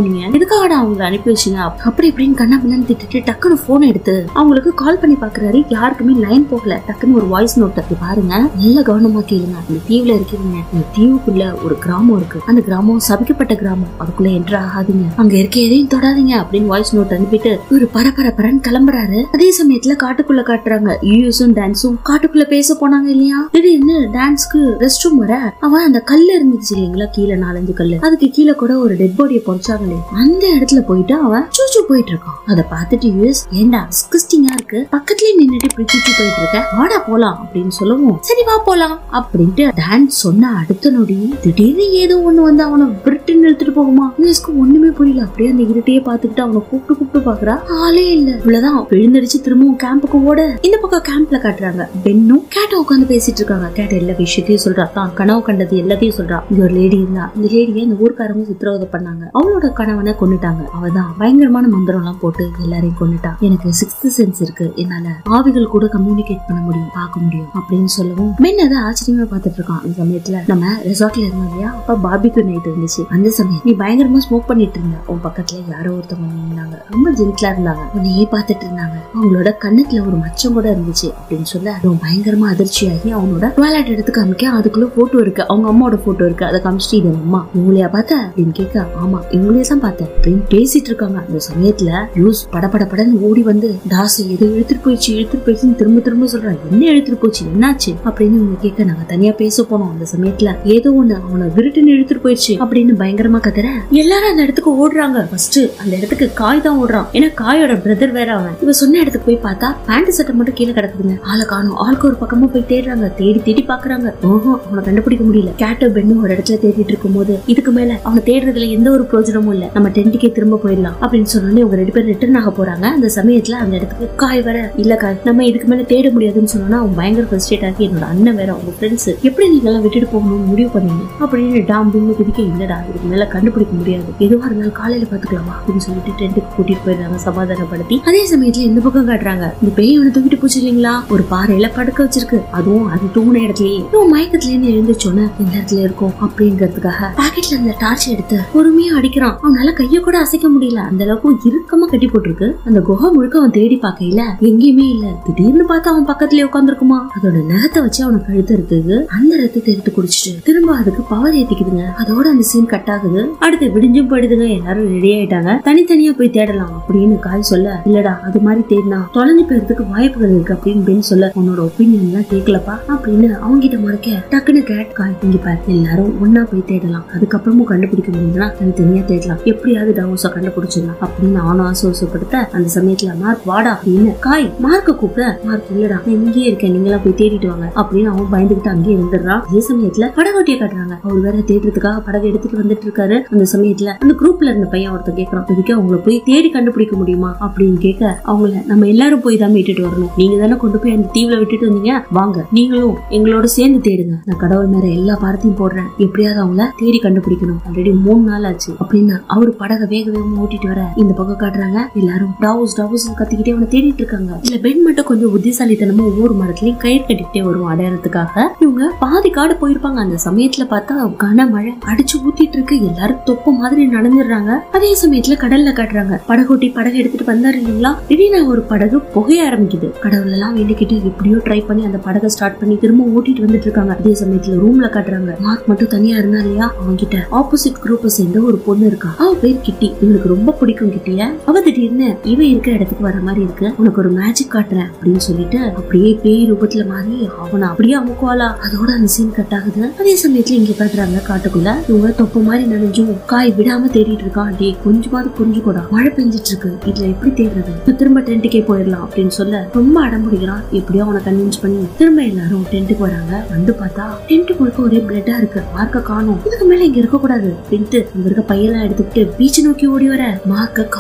போனீங்க எதுக்காக அவங்களை அனுப்பி வச்சீங்க அப்படி இப்படின்னு கண்ணா பின்னான்னு திட்டிட்டு டக்குன்னு போன் எடுத்து அவங்களுக்கு கால் பண்ணி பாக்குறாரு யாருக்குமே லைன் போகல டக்குன்னு ஒரு வாய்ஸ் நோட் அப்படி பாருங்க நல்ல கவனமா கேளுங்க இந்த தீவுல இருக்கிறீங்க இந்த தீவுக்குள்ள ஒரு கிராமம் இருக்கு அந்த கிராமம் சபிக்கப்பட்ட கிராமம் அதுக்குள்ள என்ட்ரு ஆகாதீங்க அங்க இருக்க எதையும் தொடாதீங்க அப்படின்னு வாய்ஸ் நோட் அனுப்பிட்டு ஒரு பரபரப்பரன்னு கிளம்புறாரு அதே சமயத்துல காட்டுக்குள்ள காட்டுறாங்க யூஎஸும் டான்ஸும் காட்டுக்குள்ள பேச போனாங்க இல்லையா திடீர்னு டான்ஸ்க்கு ரெஸ்ட் ரூம் வர அவன் அந்த கல்லு இருந்துச்சு இல்லைங்களா கீழே நாலஞ்சு கல்லு அதுக்கு கீழே கூட ஒரு டெட் பாடியை பொறிச்சாங்களே அந்த இடத்துல போயிட்டு அவன் சூச்சு போயிட்டு இருக்கான் அதை பார்த்துட்டு யூஎஸ் ஏண்டா டிஸ்கஸ்டிங்கா இருக்கு பக்கத்துலயே நின்னுட்டு இப்படி சூச்சு போயிட்டு இருக்க வாடா போலாம் அப்படின்னு சொல்லவும் சரி வா போலாம் அப்படின்ட்டு டான்ஸ் சொன்ன அடுத்த நொடி திடீர்னு ஏதோ ஒண்ணு வந்து அவனை விரட்டுன்னு இழுத்துட்டு போகுமா யூஎஸ்க்கு ஒண்ணுமே புரியல அப்படியே அந்த இருட்டையே பார்த்துக்கிட்டு அவனை கூப்பிட்டு கூப்பிட்டு பாக்குறா ஆளே இல்ல இவ்வளவுதான் விழுந்தடிச்சு திரும்பவும் கேம்புக்கு ஓட இந்த பக்கம் கேம்ப்ல காட்டுறாங்க பெண்ணும் கேட்ட உட்காந்து பேசிட்டு இருக்காங்க கேட்ட எல்லா விஷயத்தையும் சொல்றா தான் கனவு கண்டது எல்லாத்தையும் சொல்றா இங்க ஒரு லேடி இருந்தா இந்த லேடியை இந்த ஊர்க்காரங்க சித்திரவதை பண்ணாங்க அவளோட கணவனை கொன்னுட்டாங்க அவதான் பயங்கரமான மந்திரம் எல்லாம் போட்டு எல்லாரையும் கொன்னுட்டா எனக்கு சிக்ஸ்த் சென்ஸ் இருக்கு என்னால ஆவிகள் கூட கம்யூனிகேட் பண்ண முடியும் பார்க்க முடியும் அப்படின்னு சொல்லவும் மென் அதை ஆச்சரியமா பார்த்துட்டு இருக்கான் அந்த சமயத்துல நம்ம ரெசார்ட்ல இருந்தோம் இல்லையா அப்ப பார்பிக்யூ நைட் இருந்துச்சு அந்த சமயம் நீ பயங்கரமா ஸ்மோக் பண்ணிட்டு இருந்த உன் பக்கத்துல யாரோ ஒருத்தவங்க நின்னாங்க ரொம்ப ஜென்ட்லா இருந்தாங்க உன்னையே பார்த்துட்டு இருந்தாங்க அவங்களோட கண்ணத்துல ஒரு மச்சம் கூட இருந்துச்சு அப்படின்னு சொல்ல அவன் பயங்கரமா அதிர்ச்சியாகி அவனோட டுவெலட் எடுத்து காமிக்க அதுக்குள்ள போட்டோ இருக்கு அவங்க அம்மாவோட போட்டோ இருக்கு அதை காமிச்சிட்டு இது உங்க அம்மா இவங்களையா பார்த்த அப்படின்னு கேட்க ஆமா இவங்களே தான் பார்த்தேன் அப்படின்னு பேசிட்டு இருக்காங்க அந்த சமயத்துல யூஸ் படபட படன்னு ஓடி வந்து தாஸ் எது இழுத்துட்டு போயிடுச்சு இழுத்துட்டு போயிடுச்சுன்னு திரும்ப திரும்ப சொல்றான் என்ன இழுத்துட்டு போச்சு என்னாச்சு அப்படின்னு இவங்க கேட்க நாங்க தனியா பேச போனோம் அந்த சமயத்துல ஏதோ ஒண்ணு அவனை விருட்டுன்னு இழுத்துட்டு போயிடுச்சு அப்படின்னு பயங்கரமா கத்துற எல்லாரும் அந்த இடத்துக்கு ஓடுறாங்க ஃபர்ஸ்ட் அந்த இடத்துக்கு காய் தான் ஓடுறான் ஏன்னா காயோட பிரதர் வேற அவன் இவ சொன்ன இடத்துக்கு போய் பார்த்தா பேண்ட் சட்டை மட்டும் கீழே கிடக்குதுங்க ஆளை காணும் ஆளுக்கு ஒரு பக்கமா போய் தேடுறாங்க தேடி தேடி பாக்குறாங்க ஓஹோ அவனை கண்டுபிடிக்க முடியல கேட்ட பெண்ணும் ஒரு இடத்துல தேடிட்டு இருக்கும் போது இதுக்கு மேல அவனை தேடுறதுல எந்த ஒரு பிரயோஜனமும் இல்ல நம்ம டென்ட்டுக்கே திரும்ப போயிடலாம் அப்படின்னு சொன்னோடனே இவங்க ரெண்டு பேரும் ரிட்டர்ன் ஆக போறாங்க அந்த சமயத்துல அந்த இடத்துக்கு காய் வர இல்ல காய் நம்ம இதுக்கு மேல தேட முடியாதுன்னு சொன்னா அவன் பயங்கர ஃபர்ஸ்டேட் ஆகி என்னோட அண்ணன் வேற அவங்க ஃப்ரெண்ட்ஸ் எப்படி நீங்க எல்லாம் விட்டுட்டு போகணும்னு முடிவு பண்ணீங்க அப்படின்னு டாம் பின்னு குதிக்க இல்லடா இதுக்கு மேல கண்டுபிடிக்க முடியாது எதுவா இருந்தாலும் காலையில பாத்துக்கலாமா அப்படின்னு சொல்லிட்டு டென்ட்டுக்கு கூட்டிட்டு போயிடுறாங்க சமாதானப்படுத்தி அதே சமயத்துல இந்த பக்கம் காட்டுறாங்க இந்த பேய் அவனை தூக்கிட்டு போச்சு இல்லைங்களா ஒரு பாறையில படுக்க வச்சிருக்கு அதுவும் அது தூங்கின இடத்துலயே இன்னும் மயக்கத்துல இருந்து எழுந்திரிச்சோன்னு இந்த இடத்துல இருக்கும் அப்படிங்கறதுக்காக பாக்கெட்ல இருந்த டார்ச் எடுத்து பொறுமையா அடிக்கிறான் அவனால கைய கூட அசைக்க முடியல அந்த அளவுக்கு இறுக்கமா கட்டி போட்டிருக்கு அந்த குகை முழுக்க அவன் தேடி பார்க்கையில எங்கேயுமே இல்ல திடீர்னு பார்த்து அவன் பக்கத்துலயே உட்காந்துருக்குமா அதோட நகத்தை வச்சு அவனை கழுத்து எடுத்தது அந்த ரத்தத்தை எடுத்து குடிச்சிட்டு திரும்ப அதுக்கு பவர் ஏத்திக்குதுங்க அதோட அந்த சீன் கட் ஆகுது அடுத்து விடிஞ்சும் போயிடுதுங்க எல்லாரும் ரெடி ஆயிட்டாங்க தனித்தனியா போய் தேடலாம் அப்படின்னு காய் சொல்ல இல்லடா அது மாதிரி தேடினா தொலைஞ்சு போயிருதுக்கு வாய்ப்புகள் இருக்கு அப்படின்னு பெண் சொல்ல உன்னோட ஒப்பீனியன் எல்லாம் கேட்கலப்பா அப்படின்னு அவங்க கிட்ட மறைக்க டக்குன்னு கேட் காய் இங்க பாரு எல்லாரும் ஒன்னா போய் தேடலாம் அதுக்கப்புறமும் கண்டுபிடிக்க முடியுதுன்னா தனித்தனியா தேடலாம் எப்படியாவது டவுஸ கண்டுபிடிச்சிடலாம் அப்படின்னு அவனும் ஆசுவாசப்படுத்த அந்த சமயத்துல மார்க் வாடா அப்படின்னு காய் மார்க்க கூப்பிட மார்க் இல்லடா நான் இங்கேயே இருக்கேன் நீங்களா போய் தேடிட்டு வாங்க அப்படின்னு அவன் பயந்துகிட்டு அங்கேயே இருந்துடுறான் அதே சமயத்துல படகோட்டிய காட்டுறாங்க அவர் வேற தேடுறதுக்காக படகு எடுத்துட்டு வந்துட்டு இருக்காரு அந்த சமயத்துல அந்த குரூப்ல இருந்த பையன் ஒருத்தன் கேட்கறான் இதுக்கு அவங்கள போய் தேடி கண்டுபிடிக்க முடியுமா அப்படின்னு கேட்க அவங்கள நம்ம எல்லாரும் போய் தான் மீட்டுட்டு வரணும் நீங்க தானே கொண்டு போய் அந்த தீவுல விட்டுட்டு வந்தீங்க வாங்க நீங்களும் எங்களோட சேர்ந்து தேடுங்க நான் கடவுள் மேல எல்லா பாரத்தையும் போடுறேன் எப்படியாவது அவங்கள தேடி கண்டுபிடிக்கணும் ஆல்ரெடி மூணு நாள் ஆச்சு அப்படின்னு அவர் படகை வேக வேகமா ஓட்டிட்டு வர இந்த பக்கம் காட்டுறாங்க எல்லாரும் டவுஸ் டவுஸ் கத்திக்கிட்டே அவனை தேடிட்டு இருக்காங்க இல்ல பெண் மட்டும் கொஞ்சம் புத்திசாலித்தனமா ஒவ்வொரு மரத்துலயும் கயிறு கட்டிக்கிட்டே வரும் அடையாளத்துக்காக இவங்க பாதி காடு போயிருப்பாங்க அந்த சமயத்துல பார்த்தா கனமழை அடிச்சு ஊத்திட்டு இருக்கு எல்லாரும் தொப்ப மாதிரி நடந்துடுறாங்க அதே சமயத்துல கடல்ல காட்டுறாங்க படகோட்டி படகு எடுத்துட்டு வந்தாரு இல்லைங்களா திடீர்னு ஒரு படகு புகைய ஆரம்பிக்குது கடவுள் எல்லாம் வேண்டிக்கிட்டு எப்படியோ ட்ரை பண்ணி அந்த படகை ஸ்டார்ட் பண்ணி திரும்ப ஓட்டிட்டு வந்துட்டு இருக்காங்க அதே சமயத்துல ரூம்ல காட்டுறாங்க மார்க் மட்டும் தனியா இருந்தா இல்லையா அவன்கிட்ட ஆப்போசிட் குரூப்பை சேர்ந்த ஒரு பொண்ணு இருக்கா அவ பேர் கிட்டி இவனுக்கு ரொம்ப பிடிக்கும் கிட்டிய அவ திடீர்னு இவ இருக்கிற இடத்துக்கு வர மாதிரி இருக்கு உனக்கு ஒரு மேஜிக் காட்டுறேன் அப்படின்னு சொல்லிட்டு அப்படியே பேய் ரூபத்துல மாறி அவனை அப்படியே அமுக்குவாளா அதோட அந்த சீன் கட் ஆகுது அதே சமயத்துல இங்க காட்டுறாங்க காட்டுக்குள்ள இவங்க தொப்ப மாதிரி நனைஞ்சும் காய் விடாம தேடிட்டு இருக்கான் டே கொஞ்சமாவது புரிஞ்சுக்கூடா மழை பெஞ்சிட்டு இருக்கு இதுல எப்படி தேடுறது இப்ப திரும்ப டென்ட்டுக்கே போயிடலாம் அப்படின்னு சொல்ல ரொம்ப அடம் பிடிக்கிறான் எப்படியோ அவனை கன்வின்ஸ் பண்ணி திரும்ப எல்லாரும் டென்ட்டுக்கு வராங்க வந்து பார்த்தா டென்ட் முழுக்க ஒரே பிளட்டா இருக்கு மார்க்க காணும் இதுக்கு மேல இங்க இருக்க கூடாது அப்படின்ட்டு இங்க இருக்க பையெல்லாம் எடுத்துக்கிட்டு பீச் நோக்கி ஓடி வர மார்க்க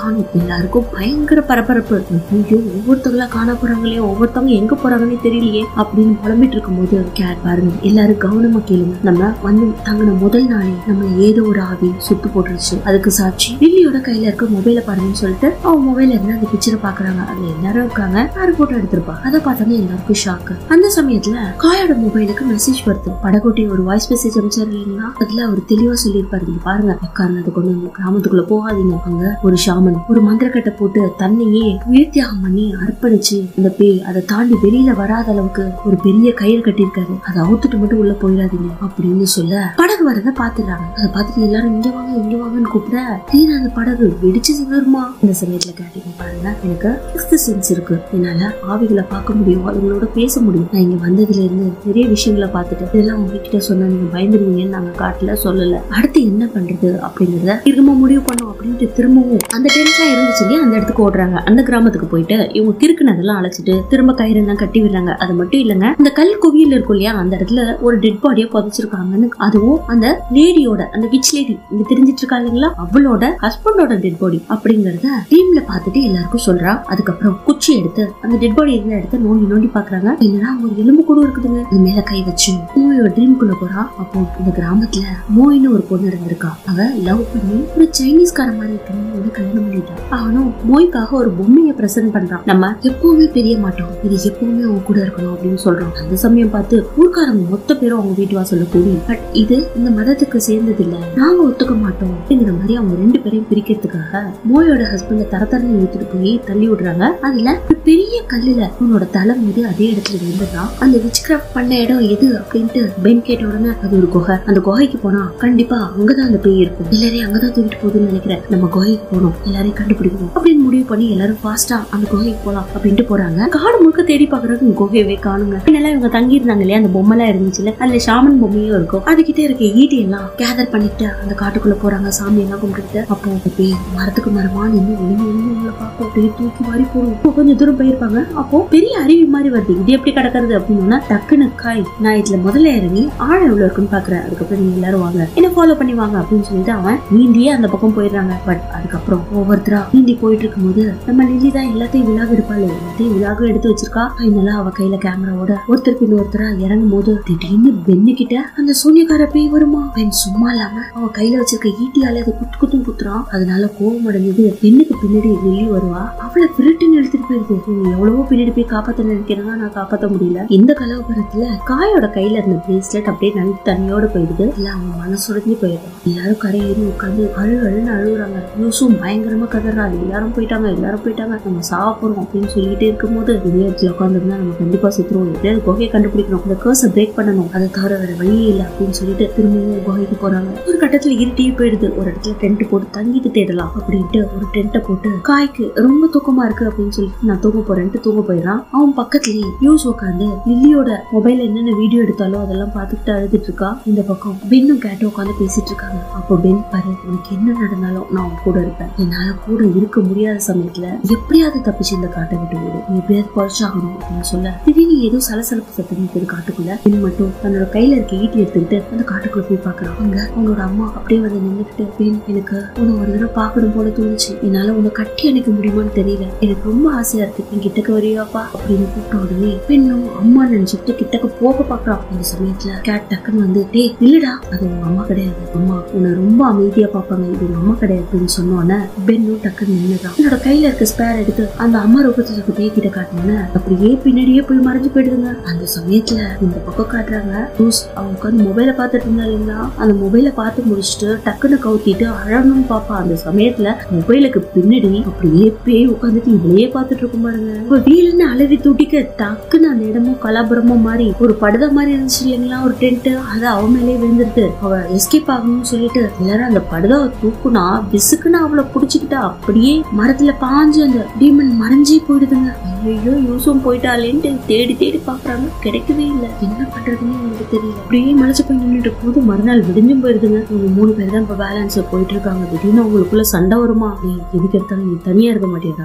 காணும் எல்லாருக்கும் பயங்கர பரபரப்பு ஐயோ ஒவ்வொருத்தவங்களா காண போறாங்களே ஒவ்வொருத்தவங்க எங்க போறாங்கன்னே தெரியலையே அப்படின்னு புலம்பிட்டு இருக்கும்போது கேட் பாருங்க எல்லாரும் கவனமா கேளுங்க நம்ம வந்து தங்கின முதல் நாளே நம்ம ஏதோ ஒரு ஆவி சுட்டு போட்டுருச்சு அதுக்கு சாட்சி லில்லியோட கையில இருக்க மொபைல பாருங்கன்னு சொல்லிட்டு அவன் மொபைல்ல இருந்து அந்த பிக்சரை பாக்குறாங்க அதுல எல்லாரும் இருக்காங்க யாரு போட்டோ எடுத்திருப்பா அதை பார்த்தோன்னே எல்லாருக்கும் ஷாக்கு அந்த சமயத்துல காயோட மொபைலுக்கு மெசேஜ் வருது படகோட்டி ஒரு வாய்ஸ் மெசேஜ் அனுப்பிச்சாரு இல்லைங்களா அதுல அவர் தெளிவா சொல்லியிருப்பாரு இங்க பாருங்க உட்கார்ந்து கொண்டு வந்து கிராமத்துக்குள்ள போகாதீங்க அங்க ஒரு ஷாமன் ஒரு மந்திரக்கட்டை போட்டு தன்னையே உயிர் தியாகம் பண்ணி அர்ப்பணிச்சு அந்த பேய் அதை தாண்டி வெளியில வராத அளவுக்கு ஒரு பெரிய கயிறு கட்டியிருக்காரு அதை அவுத்துட்டு மட்டும் உள்ள போயிடாதீங்க அப்படின்னு சொல்ல படகு வரத பாத்துறாங்க அதை பார்த்துட்டு எல்லாரும் இங்க வாங்க இங்க வாங்கன்னு கூப்பிட தீர அந்த படகு வெடிச்சு சிதறுமா இந்த சமயத்துல கேட்டீங்க பாருங்க எனக்கு சிக்ஸ்த் சென்ஸ் இருக்கு என்னால ஆவிகளை பார்க்க முடியும் அதுங்களோட பேச முடியும் நான் இங்க வந்ததுல இருந்து நிறைய விஷயங்களை பார்த்துட்டு இதெல்லாம் உங்ககிட்ட சொன்னா நீங்க பயந்துருவீங்கன்னு நாங்க காட்டுல சொல்லல அடுத்து என்ன பண்றது அப்படிங்கறத திரும்ப முடிவு பண்ணோம் அப்படின்ட்டு திரும்பவும் அந்த டென்ட்லாம் இருந்துச்சு இல்லையா அந்த இடத்துக்கு ஓடுறாங்க அந்த கிராமத்துக்கு போயிட்டு இவங்க கிறுக்குனதெல்லாம் அழைச்சிட்டு திரும்ப கயிறெல்லாம் கட்டி விடுறாங்க அது மட்டும் இல்லைங்க அந்த கல் குவியல் இருக்கும் இல்லையா அந்த இடத்துல ஒரு டெட் பாடியை புதைச்சிருக்காங்கன்னு அதுவும் அந்த லேடியோட அந்த விச் லேடி இங்க தெரிஞ்சிட்டு இருக்கா இல்லைங்களா அவளோட ஹஸ்பண்டோட டெட் பாடி அப்படிங்கறத டீம்ல பார்த்துட்டு எல்லாருக்கும் சொல்றா அதுக்கப்புறம் குச்சி எடுத்து அந்த டெட் பாடி இருந்த இடத்த நோண்டி நோண்டி பாக்குறாங்க என்னடா ஒரு எலும்பு கூட இருக்குதுங்க அது மேல கை வச்சு மோயோட ட்ரீம்குள்ள போறா அப்போ இந்த கிராமத்துல மோயின்னு ஒரு பொண்ணு இருந்திருக்கா அவ லவ் பண்ணி ஒரு சைனீஸ்கார மாதிரி இருக்கணும் வந்து கல்யாணம் பண்ணிட்டான் அவனும் மோய்க்காக ஒரு பொம்மையை பிரசன்ட் பண்றான் நம்ம எப்பவுமே தெரிய மாட்டோம் இது எப்பவுமே அவங்க கூட இருக்கணும் அப்படின்னு சொல்றோம் அந்த சமயம் பார்த்து ஊர்க்காரங்க மொத்த பேரும் அவங்க வீட்டு வாசல்ல கூடி பட் இது இந்த மதத்துக்கு சேர்ந்தது இல்ல நாங்க ஒத்துக்க மாட்டோம் அப்படிங்கிற மாதிரி அவங்க ரெண்டு பேரையும் பிரிக்கிறதுக்காக மோயோட ஹஸ்பண்ட தர தரன்னு இழுத்துட்டு போய் தள்ளி விடுறாங்க அதுல ஒரு பெரிய கல்லுல உன்னோட தலை மீது அதே இடத்துல விழுந்துடுறான் அந்த விச் கிராஃப்ட் பண்ண இடம் எது அப்படின்ட்டு பென் கேட்ட உடனே அது ஒரு குகை அந்த குகைக்கு போனா கண்டிப்பா அங்கதான் அந்த பேய் இருக்கும் எல்லாரையும் அங்கதான் தூக்கிட்டு போகுதுன்னு நினைக்கிறேன் நம்ம குகைக்கு போகணும் எல்லாரையும் கண்டுபிடிக்கணும் அப்படின்னு முடிவு பண்ணி எல்லாரும் ஃபாஸ்டா அந்த குகைக்கு போலாம் அப்படின்ட்டு போறாங்க காடு முழுக்க தேடி பாக்குறது குகையவே காணுங்க பின்னெல்லாம் இவங்க தங்கி இருந்தாங்க இல்லையா அந்த பொம்மை எல்லாம் இருந்துச்சுல அதுல ஷாமன் பொம்மையும் இருக்கும் அதுகிட்ட இருக்க ஈட்டி எல்லாம் கேதர் பண்ணிட்டு அந்த காட்டுக்குள்ள போறாங்க சாமி எல்லாம் கும்பிட்டு அப்போ அந்த பேய் மரத்துக்கு மரமா நின்று ஒண்ணு ஒண்ணு உங்களை பார்க்கும் அப்படியே தூக்கி மாதிரி போடும் இப்போ கொஞ்சம் தூரம் போயிருப்பாங்க அப்போ பெரிய அருவி மாதிரி வருது இது எப்படி கிடக்கிறது அப்படின்னா டக்குன்னு காய் நான் இதுல முதல்ல இறங்கி ஆழம் எவ்வளவு இருக்குன்னு பாக்குறேன் அதுக்கப்புறம் நீங்க எல்லாரும் வாங்க என்ன ஃபாலோ பண்ணி வாங்க அப்படின்னு சொல்லிட்டு அவன் நீந்தியே அந்த பக்கம் போயிடுறாங்க பட் அதுக்கப்புறம் ஒவ்வொருத்தரா நீந்தி போயிட்டு இருக்கும்போது நம்ம லில்லி தான் எல்லாத்தையும் விழாக எடுப்பாள் எல்லாத்தையும் விழாக எடுத்து வச்சிருக்கா ஃபைனலா அவ கையில கேமராவோட ஒருத்தர் பின் ஒருத்தரா இறங்கும் போது திடீர்னு பென்னு கிட்ட அந்த சூனியக்கார பேய் வருமா பெண் சும்மா இல்லாம அவ கையில வச்சிருக்க ஈட்டியால அதை குத்து குத்தும் குத்துறான் அதனால கோவம் அடைஞ்சது பெண்ணுக்கு பின்னாடி லில்லி வருவா அவளை திருட்டுன்னு எடுத்துட்டு போயிருது இவங்க எவ்வளவோ பின்னாடி போய் காப்பாத்த நினைக்கிறாங்க நான் காப்பாத்த முடியல இந்த கலவரத்துல காயோட கையில இருந்த பிரேஸ்லெட் அப்படியே நன்றி தண்ணியோட போயிடுது இல்ல அவங்க மனசுடைஞ்சு போயிடும் எல்லாரும் கரையேறி உட்காந்து அழு அழுன்னு அழுகுறாங்க யூசும் பயங்கரமா கதறா எல்லாரும் போயிட்டாங்க எல்லாரும் போயிட்டாங்க நம்ம சாவ போறோம் அப்படின்னு சொல்லிட்டே இருக்கும்போது இதே இடத்துல உட்காந்துருந்தா நம்ம கண்டிப்பா சுத்துருவோம் எப்படியாவது குகையை கண்டுபிடிக்கணும் இந்த கேர்ஸை பிரேக் பண்ணணும் அதை தவிர வேற வழியே இல்லை அப்படின்னு சொல்லிட்டு திரும்பவும் குகைக்கு போறாங்க ஒரு கட்டத்துல இருட்டியே போயிடுது ஒரு இடத்துல டென்ட் போட்டு தங்கிட்டு தேடலாம் அப்படின்ட்டு ஒரு டென்ட்டை போட்டு காய்க்கு ரொம்ப தூக்கமா இருக்கு அப்படின்னு சொல்லிட்டு நான் தூங்க போறேன்ட்டு தூங்க போயிடறான் அவன் பக்கத்துலயே யூஸ் உட்காந்து லில்லியோட மொபைல்ல என்னென்ன வீடியோ எடுத்தாலோ அதெல்லாம் பார்த்துக்கிட்டு அழுதுட்டு இருக்கா இந்த பக்கம் பென்னும் கேட்டும் உட்காந்து பேசிட்டு இருக்காங்க அப்போ பென் பாரு உனக்கு என்ன நடந்தாலும் நான் உன் கூட இருப்பேன் என்னால கூட இருக்க முடியாத சமயத்துல எப்படியாவது தப்பிச்சு இந்த காட்டை விட்டு விடு நீ எப்படியாவது பொழைச்சாகணும் அப்படின்னு சொல்ல திடீர்னு ஏதோ சலசலப்பு சத்தம் இருக்குது காட்டுக்குள்ள பெண் மட்டும் தன்னோட கையில இருக்க ஈட்டி எடுத்துக்கிட்டு அந்த காட்டுக்குள்ள போய் பாக்குறான் அங்க அவனோட அம்மா அப்படியே வந்து நின்னுக்கிட்டு பெண் எனக்கு உன்னை ஒரு தடவை பார்க்கணும் போல தோணுச்சு என்னால உன்னை கட்டி அணைக்க முடியுமான்னு தெரியல எனக்கு ரொம்ப ஆசையா இருக்கு நீ கிட்டக்க வரியாப்பா அப்படின்னு கூப்பிட்ட உடனே பெண்ணும் அம்மா நினைச்சிட்டு கிட்டக்க போக பாக்குறான் அந்த சமயத்துல கேட் டக்குன்னு வந்து டேய் இல்லடா அது உங்க அம்மா கிடையாது அம்மா உன்னை ரொம்ப அமைதியா பாப்பாங்க இது உங்க அம்மா கிடையாது அப்படின்னு சொன்னோன்னே பெண்ணும் டக்குன்னு நின்னுறான் என்னோட கையில இருக்க ஸ்பேர் எடுத்து அந்த அம்மா ரூபத்துல இருக்க பேய் கிட்ட காட்டினோன்னே அப்படியே பின்னாடியே போய் மறைஞ்சு போயிடுதுங்க அந்த சமயத்துல இந்த பக்கம் காட்டுறாங்க ரூஸ் அவங்க உட்காந்து மொபைல பாத்துட்டு இருந்தா இல்லைங்களா அந்த மொபைல பார்த்து முடிச்சுட்டு டக்குன்னு கவுத்திட்டு அழணும்னு பாப்பா அந்த சமயத்துல மொபைலுக்கு பின்னாடி அப்படியே பேய் உட்காந்துட்டு இவளையே பார்த்துட்டு இருக்கும் பாருங்க இப்ப வீலுன்னு அலறி தூட்டிக்க டக்குன்னு அந்த இடமும் கலாபுரமும் மாறி ஒரு படுத மாதிரி இருந்துச்சு இல்லைங்களா ஒரு டென்ட் அது அவ மேலே விழுந்துருது அவ எஸ்கேப் ஆகணும்னு சொல்லிட்டு எல்லாரும் அந்த படுதாவை தூக்குனா விசுக்குன்னு அவளை புடிச்சுக்கிட்டா அப்படியே மரத்துல பாஞ்சு அந்த டீமன் மறைஞ்சே போயிடுதுங்க ஐயோ யூசும் போயிட்டாலேன்ட்டு தேடி தேடி பாக்குறாங்க கிடைக்கவே இல்லை என்ன பண்றதுன்னு எனக்கு தெரியல அப்படியே மலைச்சு போய் நின்றுட்டு இருக்கும்போது மறுநாள் விடிஞ்சும் போயிருதுங்க இவங்க மூணு பேர் தான் இப்ப பேலன்ஸ் போயிட்டு இருக்காங்க திடீர்னு அவங்களுக்குள்ள சண்டை வருமா நீ எதுக்கு எடுத்தாலும் நீ தனியா இருக்க மாட்டேடா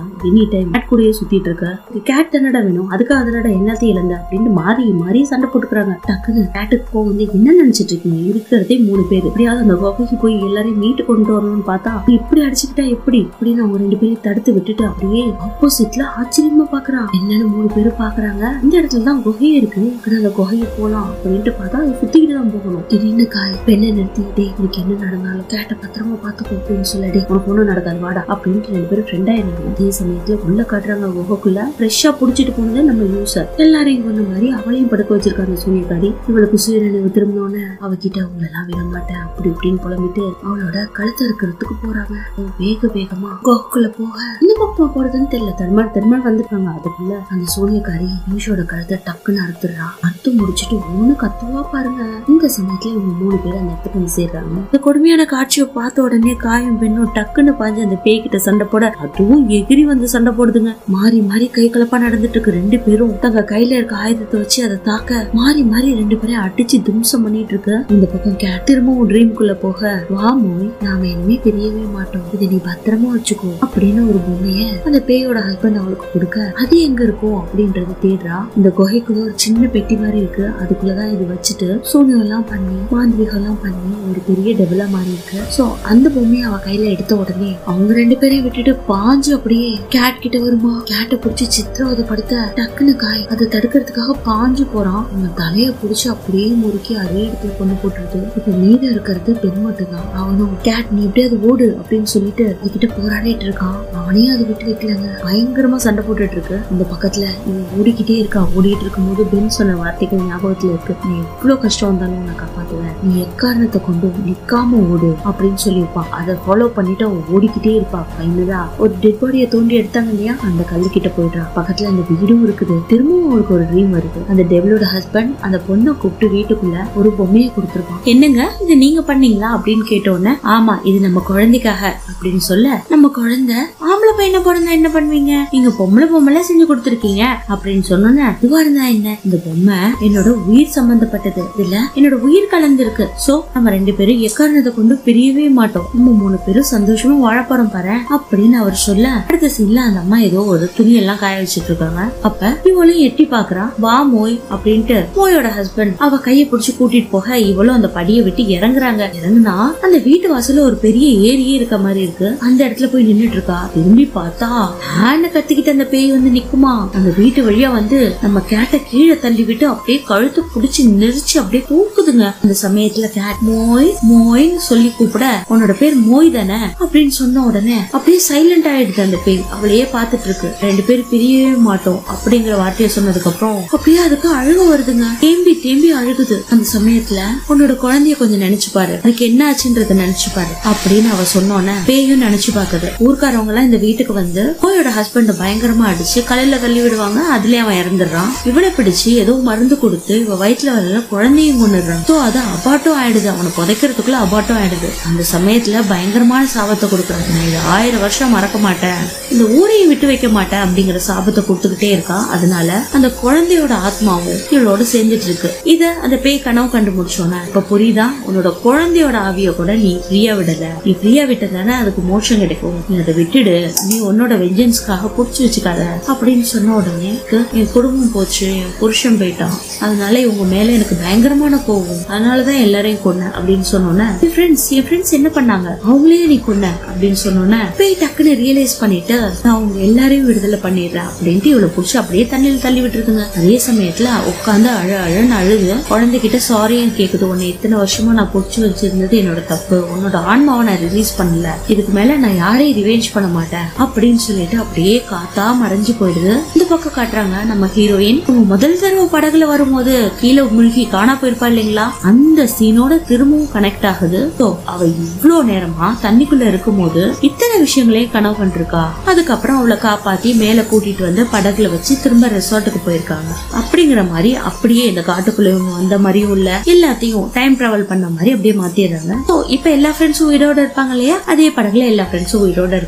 எனி டைம் கேட் கூடயே சுத்திட்டு இருக்க கேட் தானடா வேணும் அதுக்காக தானடா எல்லாத்தையும் இழந்த அப்படின்னு மாறி மாறி சண்டை போட்டுக்கிறாங்க டக்குன்னு கேட்டுக்கு போக வந்து என்ன நினைச்சிட்டு இருக்கீங்க இருக்கிறதே மூணு பேர் எப்படியாவது அந்த குகைக்கு போய் எல்லாரையும் மீட்டு கொண்டு வரணும்னு பார்த்தா இப்படி அடிச்சுக்கிட்டா எப்படி அப்படின்னு அவங்க ரெண்டு பேரையும் தடுத்து விட்டுட்டு அப்படியே ஆப்போசிட்ல ஆச்சரியமா பாக்குறான் என்னன்னு மூணு பேரும் பாக்குறாங்க இந்த இடத்துல தான் குகை இருக்கு ஆனா அந்த குகையை போலாம் அப்படின்ட்டு பார்த்தா அது சுத்திக்கிட்டு தான் போகணும் திடீர்னு காய் பெண்ணை நிறுத்திக்கிட்டே உனக்கு என்ன நடந்தாலும் கேட்ட பத்திரமா பாத்துக்கோ அப்படின்னு சொல்லி உனக்கு ஒண்ணும் நடக்காது வாடா அப்படின்ட்டு ரெண்டு பேரும் ஃப்ரெண்ட் ஆயிருந்தாங்க அதே சமயத்துல உள்ள காட்டுறாங்க குகைக்குள்ள ஃப்ரெஷ்ஷா புடிச்சிட்டு போனது நம்ம யூசர் எல்லாரையும் கொண்ட மாதிரி அவளையும் படுக்க வச்சிருக்காங்க சூனியக்காரி இவளுக்கு சுயநினைவு திரும்பினோன்னு அவகிட்ட அவங்களெல்லாம் விட மாட்டேன் அப்படி இப்படின்னு புலம்பிட்டு அவளோட கழுத்து இருக்கிறதுக்கு போறாங்க அவ வேக வேகமா குகைக்குள்ள போக இந்த பக்கம் போறதுன்னு தெரியல தர்மல் தர்மல் வந்திருக்காங்க அதுக்குள்ள அந்த சூனியக்காரி யூஷோட கழுத்தை டக்குன்னு அறுத்துடுறா அறுத்து முடிச்சிட்டு ஒண்ணு கத்துவா பாருங்க இந்த சமயத்துல இவங்க மூணு பேர் அந்த இடத்துக்கு வந்து சேர்றாங்க இந்த கொடுமையான காட்சியை பார்த்த உடனே காயம் பெண்ணும் டக்குன்னு பாஞ்சு அந்த பேய் கிட்ட சண்டை போட அதுவும் எகிரி வந்து சண்டை போடுதுங்க மாறி மாறி கை கலப்பா நடந்துட்டு இருக்கு ரெண்டு பேரும் தங்க கையில இருக்க ஆயுதத்தை வச்சு அதை தாக்க மாறி மாறி ரெண்டு பேரையும் அடிச்சு தும்சம் பண்ணிட்டு இருக்கு இந்த பக்கம் கேட் திரும்பவும் ட்ரீம்குள்ள போக வா மோய் நாம இனிமே தெரியவே மாட்டோம் இதை நீ பத்திரமா வச்சுக்கோ அப்படின்னு ஒரு பொம்மைய அந்த பேயோட ஹஸ்பண்ட் அவளுக்கு கொடுக்க அது எங்க இருக்கும் அப்படின்றத தேடுறா இந்த குகைக்குள்ள ஒரு சின்ன பெட்டி மாதிரி இருக்கு அதுக்குள்ளதான் இது வச்சுட்டு சூனியம் எல்லாம் பண்ணி மாந்திரிகம் எல்லாம் பண்ணி ஒரு பெரிய டெவலா மாறி இருக்கு சோ அந்த பொம்மையை அவ கையில எடுத்த உடனே அவங்க ரெண்டு பேரையும் விட்டுட்டு பாஞ்சு அப்படியே கேட் கிட்ட வருமா கேட்டை பிடிச்சி சித்திரவதை படுத்த டக்குன்னு காய் அதை தடுக்கிறதுக்காக பாஞ்சு போறான் அவன் தலைய புடிச்சு அப்படியே முறுக்கி அதே இடத்துல கொண்டு போட்டுருது இப்ப மீதம் இருக்கிறது பெண் மட்டும் தான் அவனும் கேட் நீ எப்படியாவது ஓடு அப்படின்னு சொல்லிட்டு அதுகிட்ட போராடிட்டு இருக்கான் அவனையும் அதை விட்டு வைக்கலங்க பயங்கரமா சண்டை போட்டுட்டு இருக்கு இந்த பக்கத்துல இவன் ஓடிக்கிட்டே இருக்கான் ஓடிட்டு இருக்கும்போது பென் சொன்ன வார்த்தைகள் ஞாபகத்துல இருக்கு நீ எவ்வளவு கஷ்டம் வந்தாலும் உன்னை காப்பாத்துவேன் நீ எக்காரணத்தை கொண்டு நிக்காம ஓடு அப்படின்னு சொல்லியிருப்பான் அதை ஃபாலோ பண்ணிட்டு அவன் ஓடிக்கிட்டே இருப்பா ஃபைனலா ஒரு டெட் பாடியை தோண்டி எடுத்தாங்க இல்லையா அந்த கல்லு கிட்ட போயிடுறா பக்கத்துல அந்த வீடும் இருக்குது திரும்பவும் அவளுக்கு ஒரு ட்ரீம் வருது அந்த டெவிலோட ஹஸ்பண்ட் அந்த பொண்ணை கூப்பிட்டு வீட்டுக்குள்ள ஒரு பொம்மையை கொடுத்துருப்பான் என்னங்க இது நீங்க பண்ணீங்களா அப்படின்னு கேட்டோன்னே ஆமா இது நம்ம குழந்தைக்காக அப்படின்னு சொல்ல நம்ம குழந்தை ஆம்பளை பையனை பிறந்தா என்ன பண்ணுவீங்க நீங்க பொம்பளை பொம்பளை செஞ்சு கொடுத்துருக்கீங்க அப்படின்னு சொன்னோன்னே இதுவா இருந்தா என்ன இந்த பொம்மை என்னோட உயிர் சம்பந்தப்பட்டது இதுல என்னோட உயிர் கலந்து இருக்கு சோ நம்ம ரெண்டு பேரும் எக்காரணத்தை கொண்டு பிரியவே மாட்டோம் நம்ம மூணு பேரும் சந்தோஷமா வாழப்போறோம் பாரு அப்படின்னு அவர் சொல்ல அடுத்த சீன்ல அந்த அம்மா ஏதோ ஒரு துணி எல்லாம் காய வச்சிட்டு இருக்காங்க அப்ப இவளும் எட்டி பாக்குறா வா மோய் அப்படின்ட்டு மோயோட ஹஸ்பண்ட் அவ கைய பிடிச்சு கூட்டிட்டு போக இவளும் அந்த படியை விட்டு இறங்குறாங்க இறங்குனா அந்த வீட்டு வாசல்ல ஒரு பெரிய ஏரியே இருக்க மாதிரி இருக்கு அந்த இடத்துல போய் நின்னுட்டு இருக்கா திரும்பி பார்த்தா ஹேண்ட கத்திக்கிட்டு அந்த பேய் வந்து நிக்குமா அந்த வீட்டு வழியா வந்து நம்ம கேட்ட கீழே தள்ளி விட்டு அப்படியே கழுத்து புடிச்சு நெரிச்சு அப்படியே தூக்குதுங்க அந்த சமயத்துல கேட் மோய் மோய்னு சொல்லி கூப்பிட உன்னோட பேர் மோய் தானே அப்படின்னு சொன்ன உடனே அப்படியே சைலண்ட் ஆயிடுது அந்த பேய் அவளையே பார்த்துட்டு இருக்கு ரெண்டு பேரும் பிரியவே மாட்டோம் அப்படிங்கிற வார்த்தையை சொன்னதுக்கு அப்புறம் அப்படியே அதுக்கு அழுக வருதுங்க தேம்பி தேம்பி அழுகுது அந்த சமயத்துல உன்னோட குழந்தைய கொஞ்சம் நினைச்சு பாரு அதுக்கு என்ன ஆச்சுன்றத நினைச்சு பாரு அப்படின்னு அவ சொன்னோன்னே பேயும் நினைச்சு பாக்குது ஊர்க்காரவங்க எல்லாம் இந்த வீட்டுக்கு வந்து போயோட ஹஸ்பண்ட் பயங்கரமா அடிச்சு கலையில தள்ளி விடுவாங்க அதுலயே அவன் இறந்துடுறான் இவளை பிடிச்சு ஏதோ மருந்து கொடுத்து இவ வயிற்றுல வர குழந்தையும் கொண்டுடுறான் சோ அது அபாட்டம் ஆயிடுது அவனை புதைக்கிறதுக்குள்ள அபாட்டம் ஆயிடுது அந்த சமயத்துல பயங்கரமான சாபத்தை கொடுக்குறாங்க நான் இது ஆயிரம் வருஷம் மறக்க மாட்டேன் இந்த ஊரையும் விட்டு வைக்க மாட்டேன் அப்படிங்கிற சாபத்தை கொடுத்துக்கிட்டே இருக்கா அதனால அந்த குழந்தையோட ஆத்மாவும் இவளோட சேர்ந்துட்டு இருக்கு இத அந்த பேய் கனவு கண்டு முடிச்சோன்னா இப்ப புரியுதா உன்னோட குழந்தையோட ஆவிய கூட நீ ஃப்ரீயா விடல நீ ஃப்ரீயா விட்டதானே அதுக்கு மோட்சம் கிடைக்கும் நீ அதை விட்டுடு நீ உன்னோட வெஞ்சன்ஸ்க்காக புடிச்சு வச்சுக்காத அப்படின்னு சொன்ன உடனே "க்கு, என் குடும்பம் போச்சு என் புருஷன் போயிட்டான் அதனால இவங்க மேல எனக்கு பயங்கரமான கோவம் அதனாலதான் எல்லாரையும் கொன்னேன் அப்படின்னு சொன்னோன்னே என் ஃப்ரெண்ட்ஸ் என் ஃப்ரெண்ட்ஸ் என்ன பண்ணாங்க அவங்களே நீ கொன்ன அப்படின்னு சொன்னோன்னே பேய் டக்குன்னு ரியலைஸ் பண்ணிட்டு நான் அவங்க எல்லாரையும் விடுதலை பண்ணிடுறேன் அப்படின்ட்டு இவளை புடிச்சு அப்படியே தண்ணியில் தள்ளி விட்டுருதுங்க அதே சமயத்துல உட்காந்து அழ அழன்னு அழுது குழந்தைகிட்ட சாரியும் கேக்குது உன்னை இத்தனை வருஷமா நான் புடிச்சு வச்சிருந்தது என்னோட தப்பு உன்னோட ஆன்மாவை நான் ரிலீஸ் பண்ணல இதுக்கு மேல நான் யாரையும் ரிவெஞ்ச் பண்ண மாட்டேன் அப்படின்னு சொல்லிட்டு அப்படியே காத்தா மறைஞ்சு போயிடுது இந்த பக்கம் காட்டுறாங்க நம்ம ஹீரோயின் அவங்க முதல் தடவை படகுல வரும்போது கீழே மூழ்கி காணா போயிருப்பா இல்லைங்களா அந்த சீனோட திரும்பவும் கனெக்ட் ஆகுது So, அவ இவ்ளோ நேரமா தண்ணிக்குள்ள இருக்கும்போது இத்தனை விஷயங்களையும் கனவு கண்டிருக்கா அதுக்கப்புறம் அவளை காப்பாத்தி மேல கூட்டிட்டு வந்து படகுல வச்சு திரும்ப ரெசார்ட்டுக்கு போயிருக்காங்க அப்படிங்கிற மாதிரி அப்படியே இந்த காட்டுக்குள்ள இவங்க வந்த மாதிரியும் இல்ல எல்லாத்தையும் டைம் டிராவல் பண்ண மாதிரி அப்படியே மாத்திடுறாங்க ஸோ இப்ப எல்லா ஃப்ரெண்ட்ஸும் உயிரோட இருப்பாங்க இல்லையா அதே படகுல எல்லா ஃப்ரெண்ட்ஸும் உயிரோட இருக்காங்க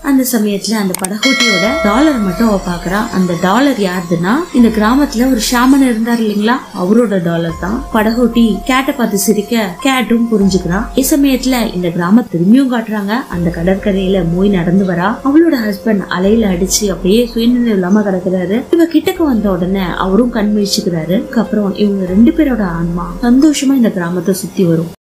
அந்த சமயத்துல அந்த படகோட்டியோட டாலர் மட்டும் அவ பாக்குறா அந்த டாலர் யாருதுன்னா இந்த கிராமத்துல ஒரு ஷாமன் இருந்தார் இல்லைங்களா அவரோட டாலர் தான் படகோட்டி கேட்டை பார்த்து சிரிக்க கேட்டும் புரிஞ்சுக்கிறான் இந்த சமயத்துல இந்த கிராம திரும்பியும் காட்டுறாங்க அந்த கடற்கரையில மோய் நடந்து வரா அவளோட ஹஸ்பண்ட் அலையில அடிச்சு அப்படியே சுயநிலை இல்லாம கிடக்குறாரு இவ கிட்டக்கு வந்த உடனே அவரும் கண் விழிச்சுக்கிறாரு அப்புறம் இவங்க ரெண்டு பேரோட ஆன்மா சந்தோஷமா இந்த கிராமத்தை சுத்தி வரும்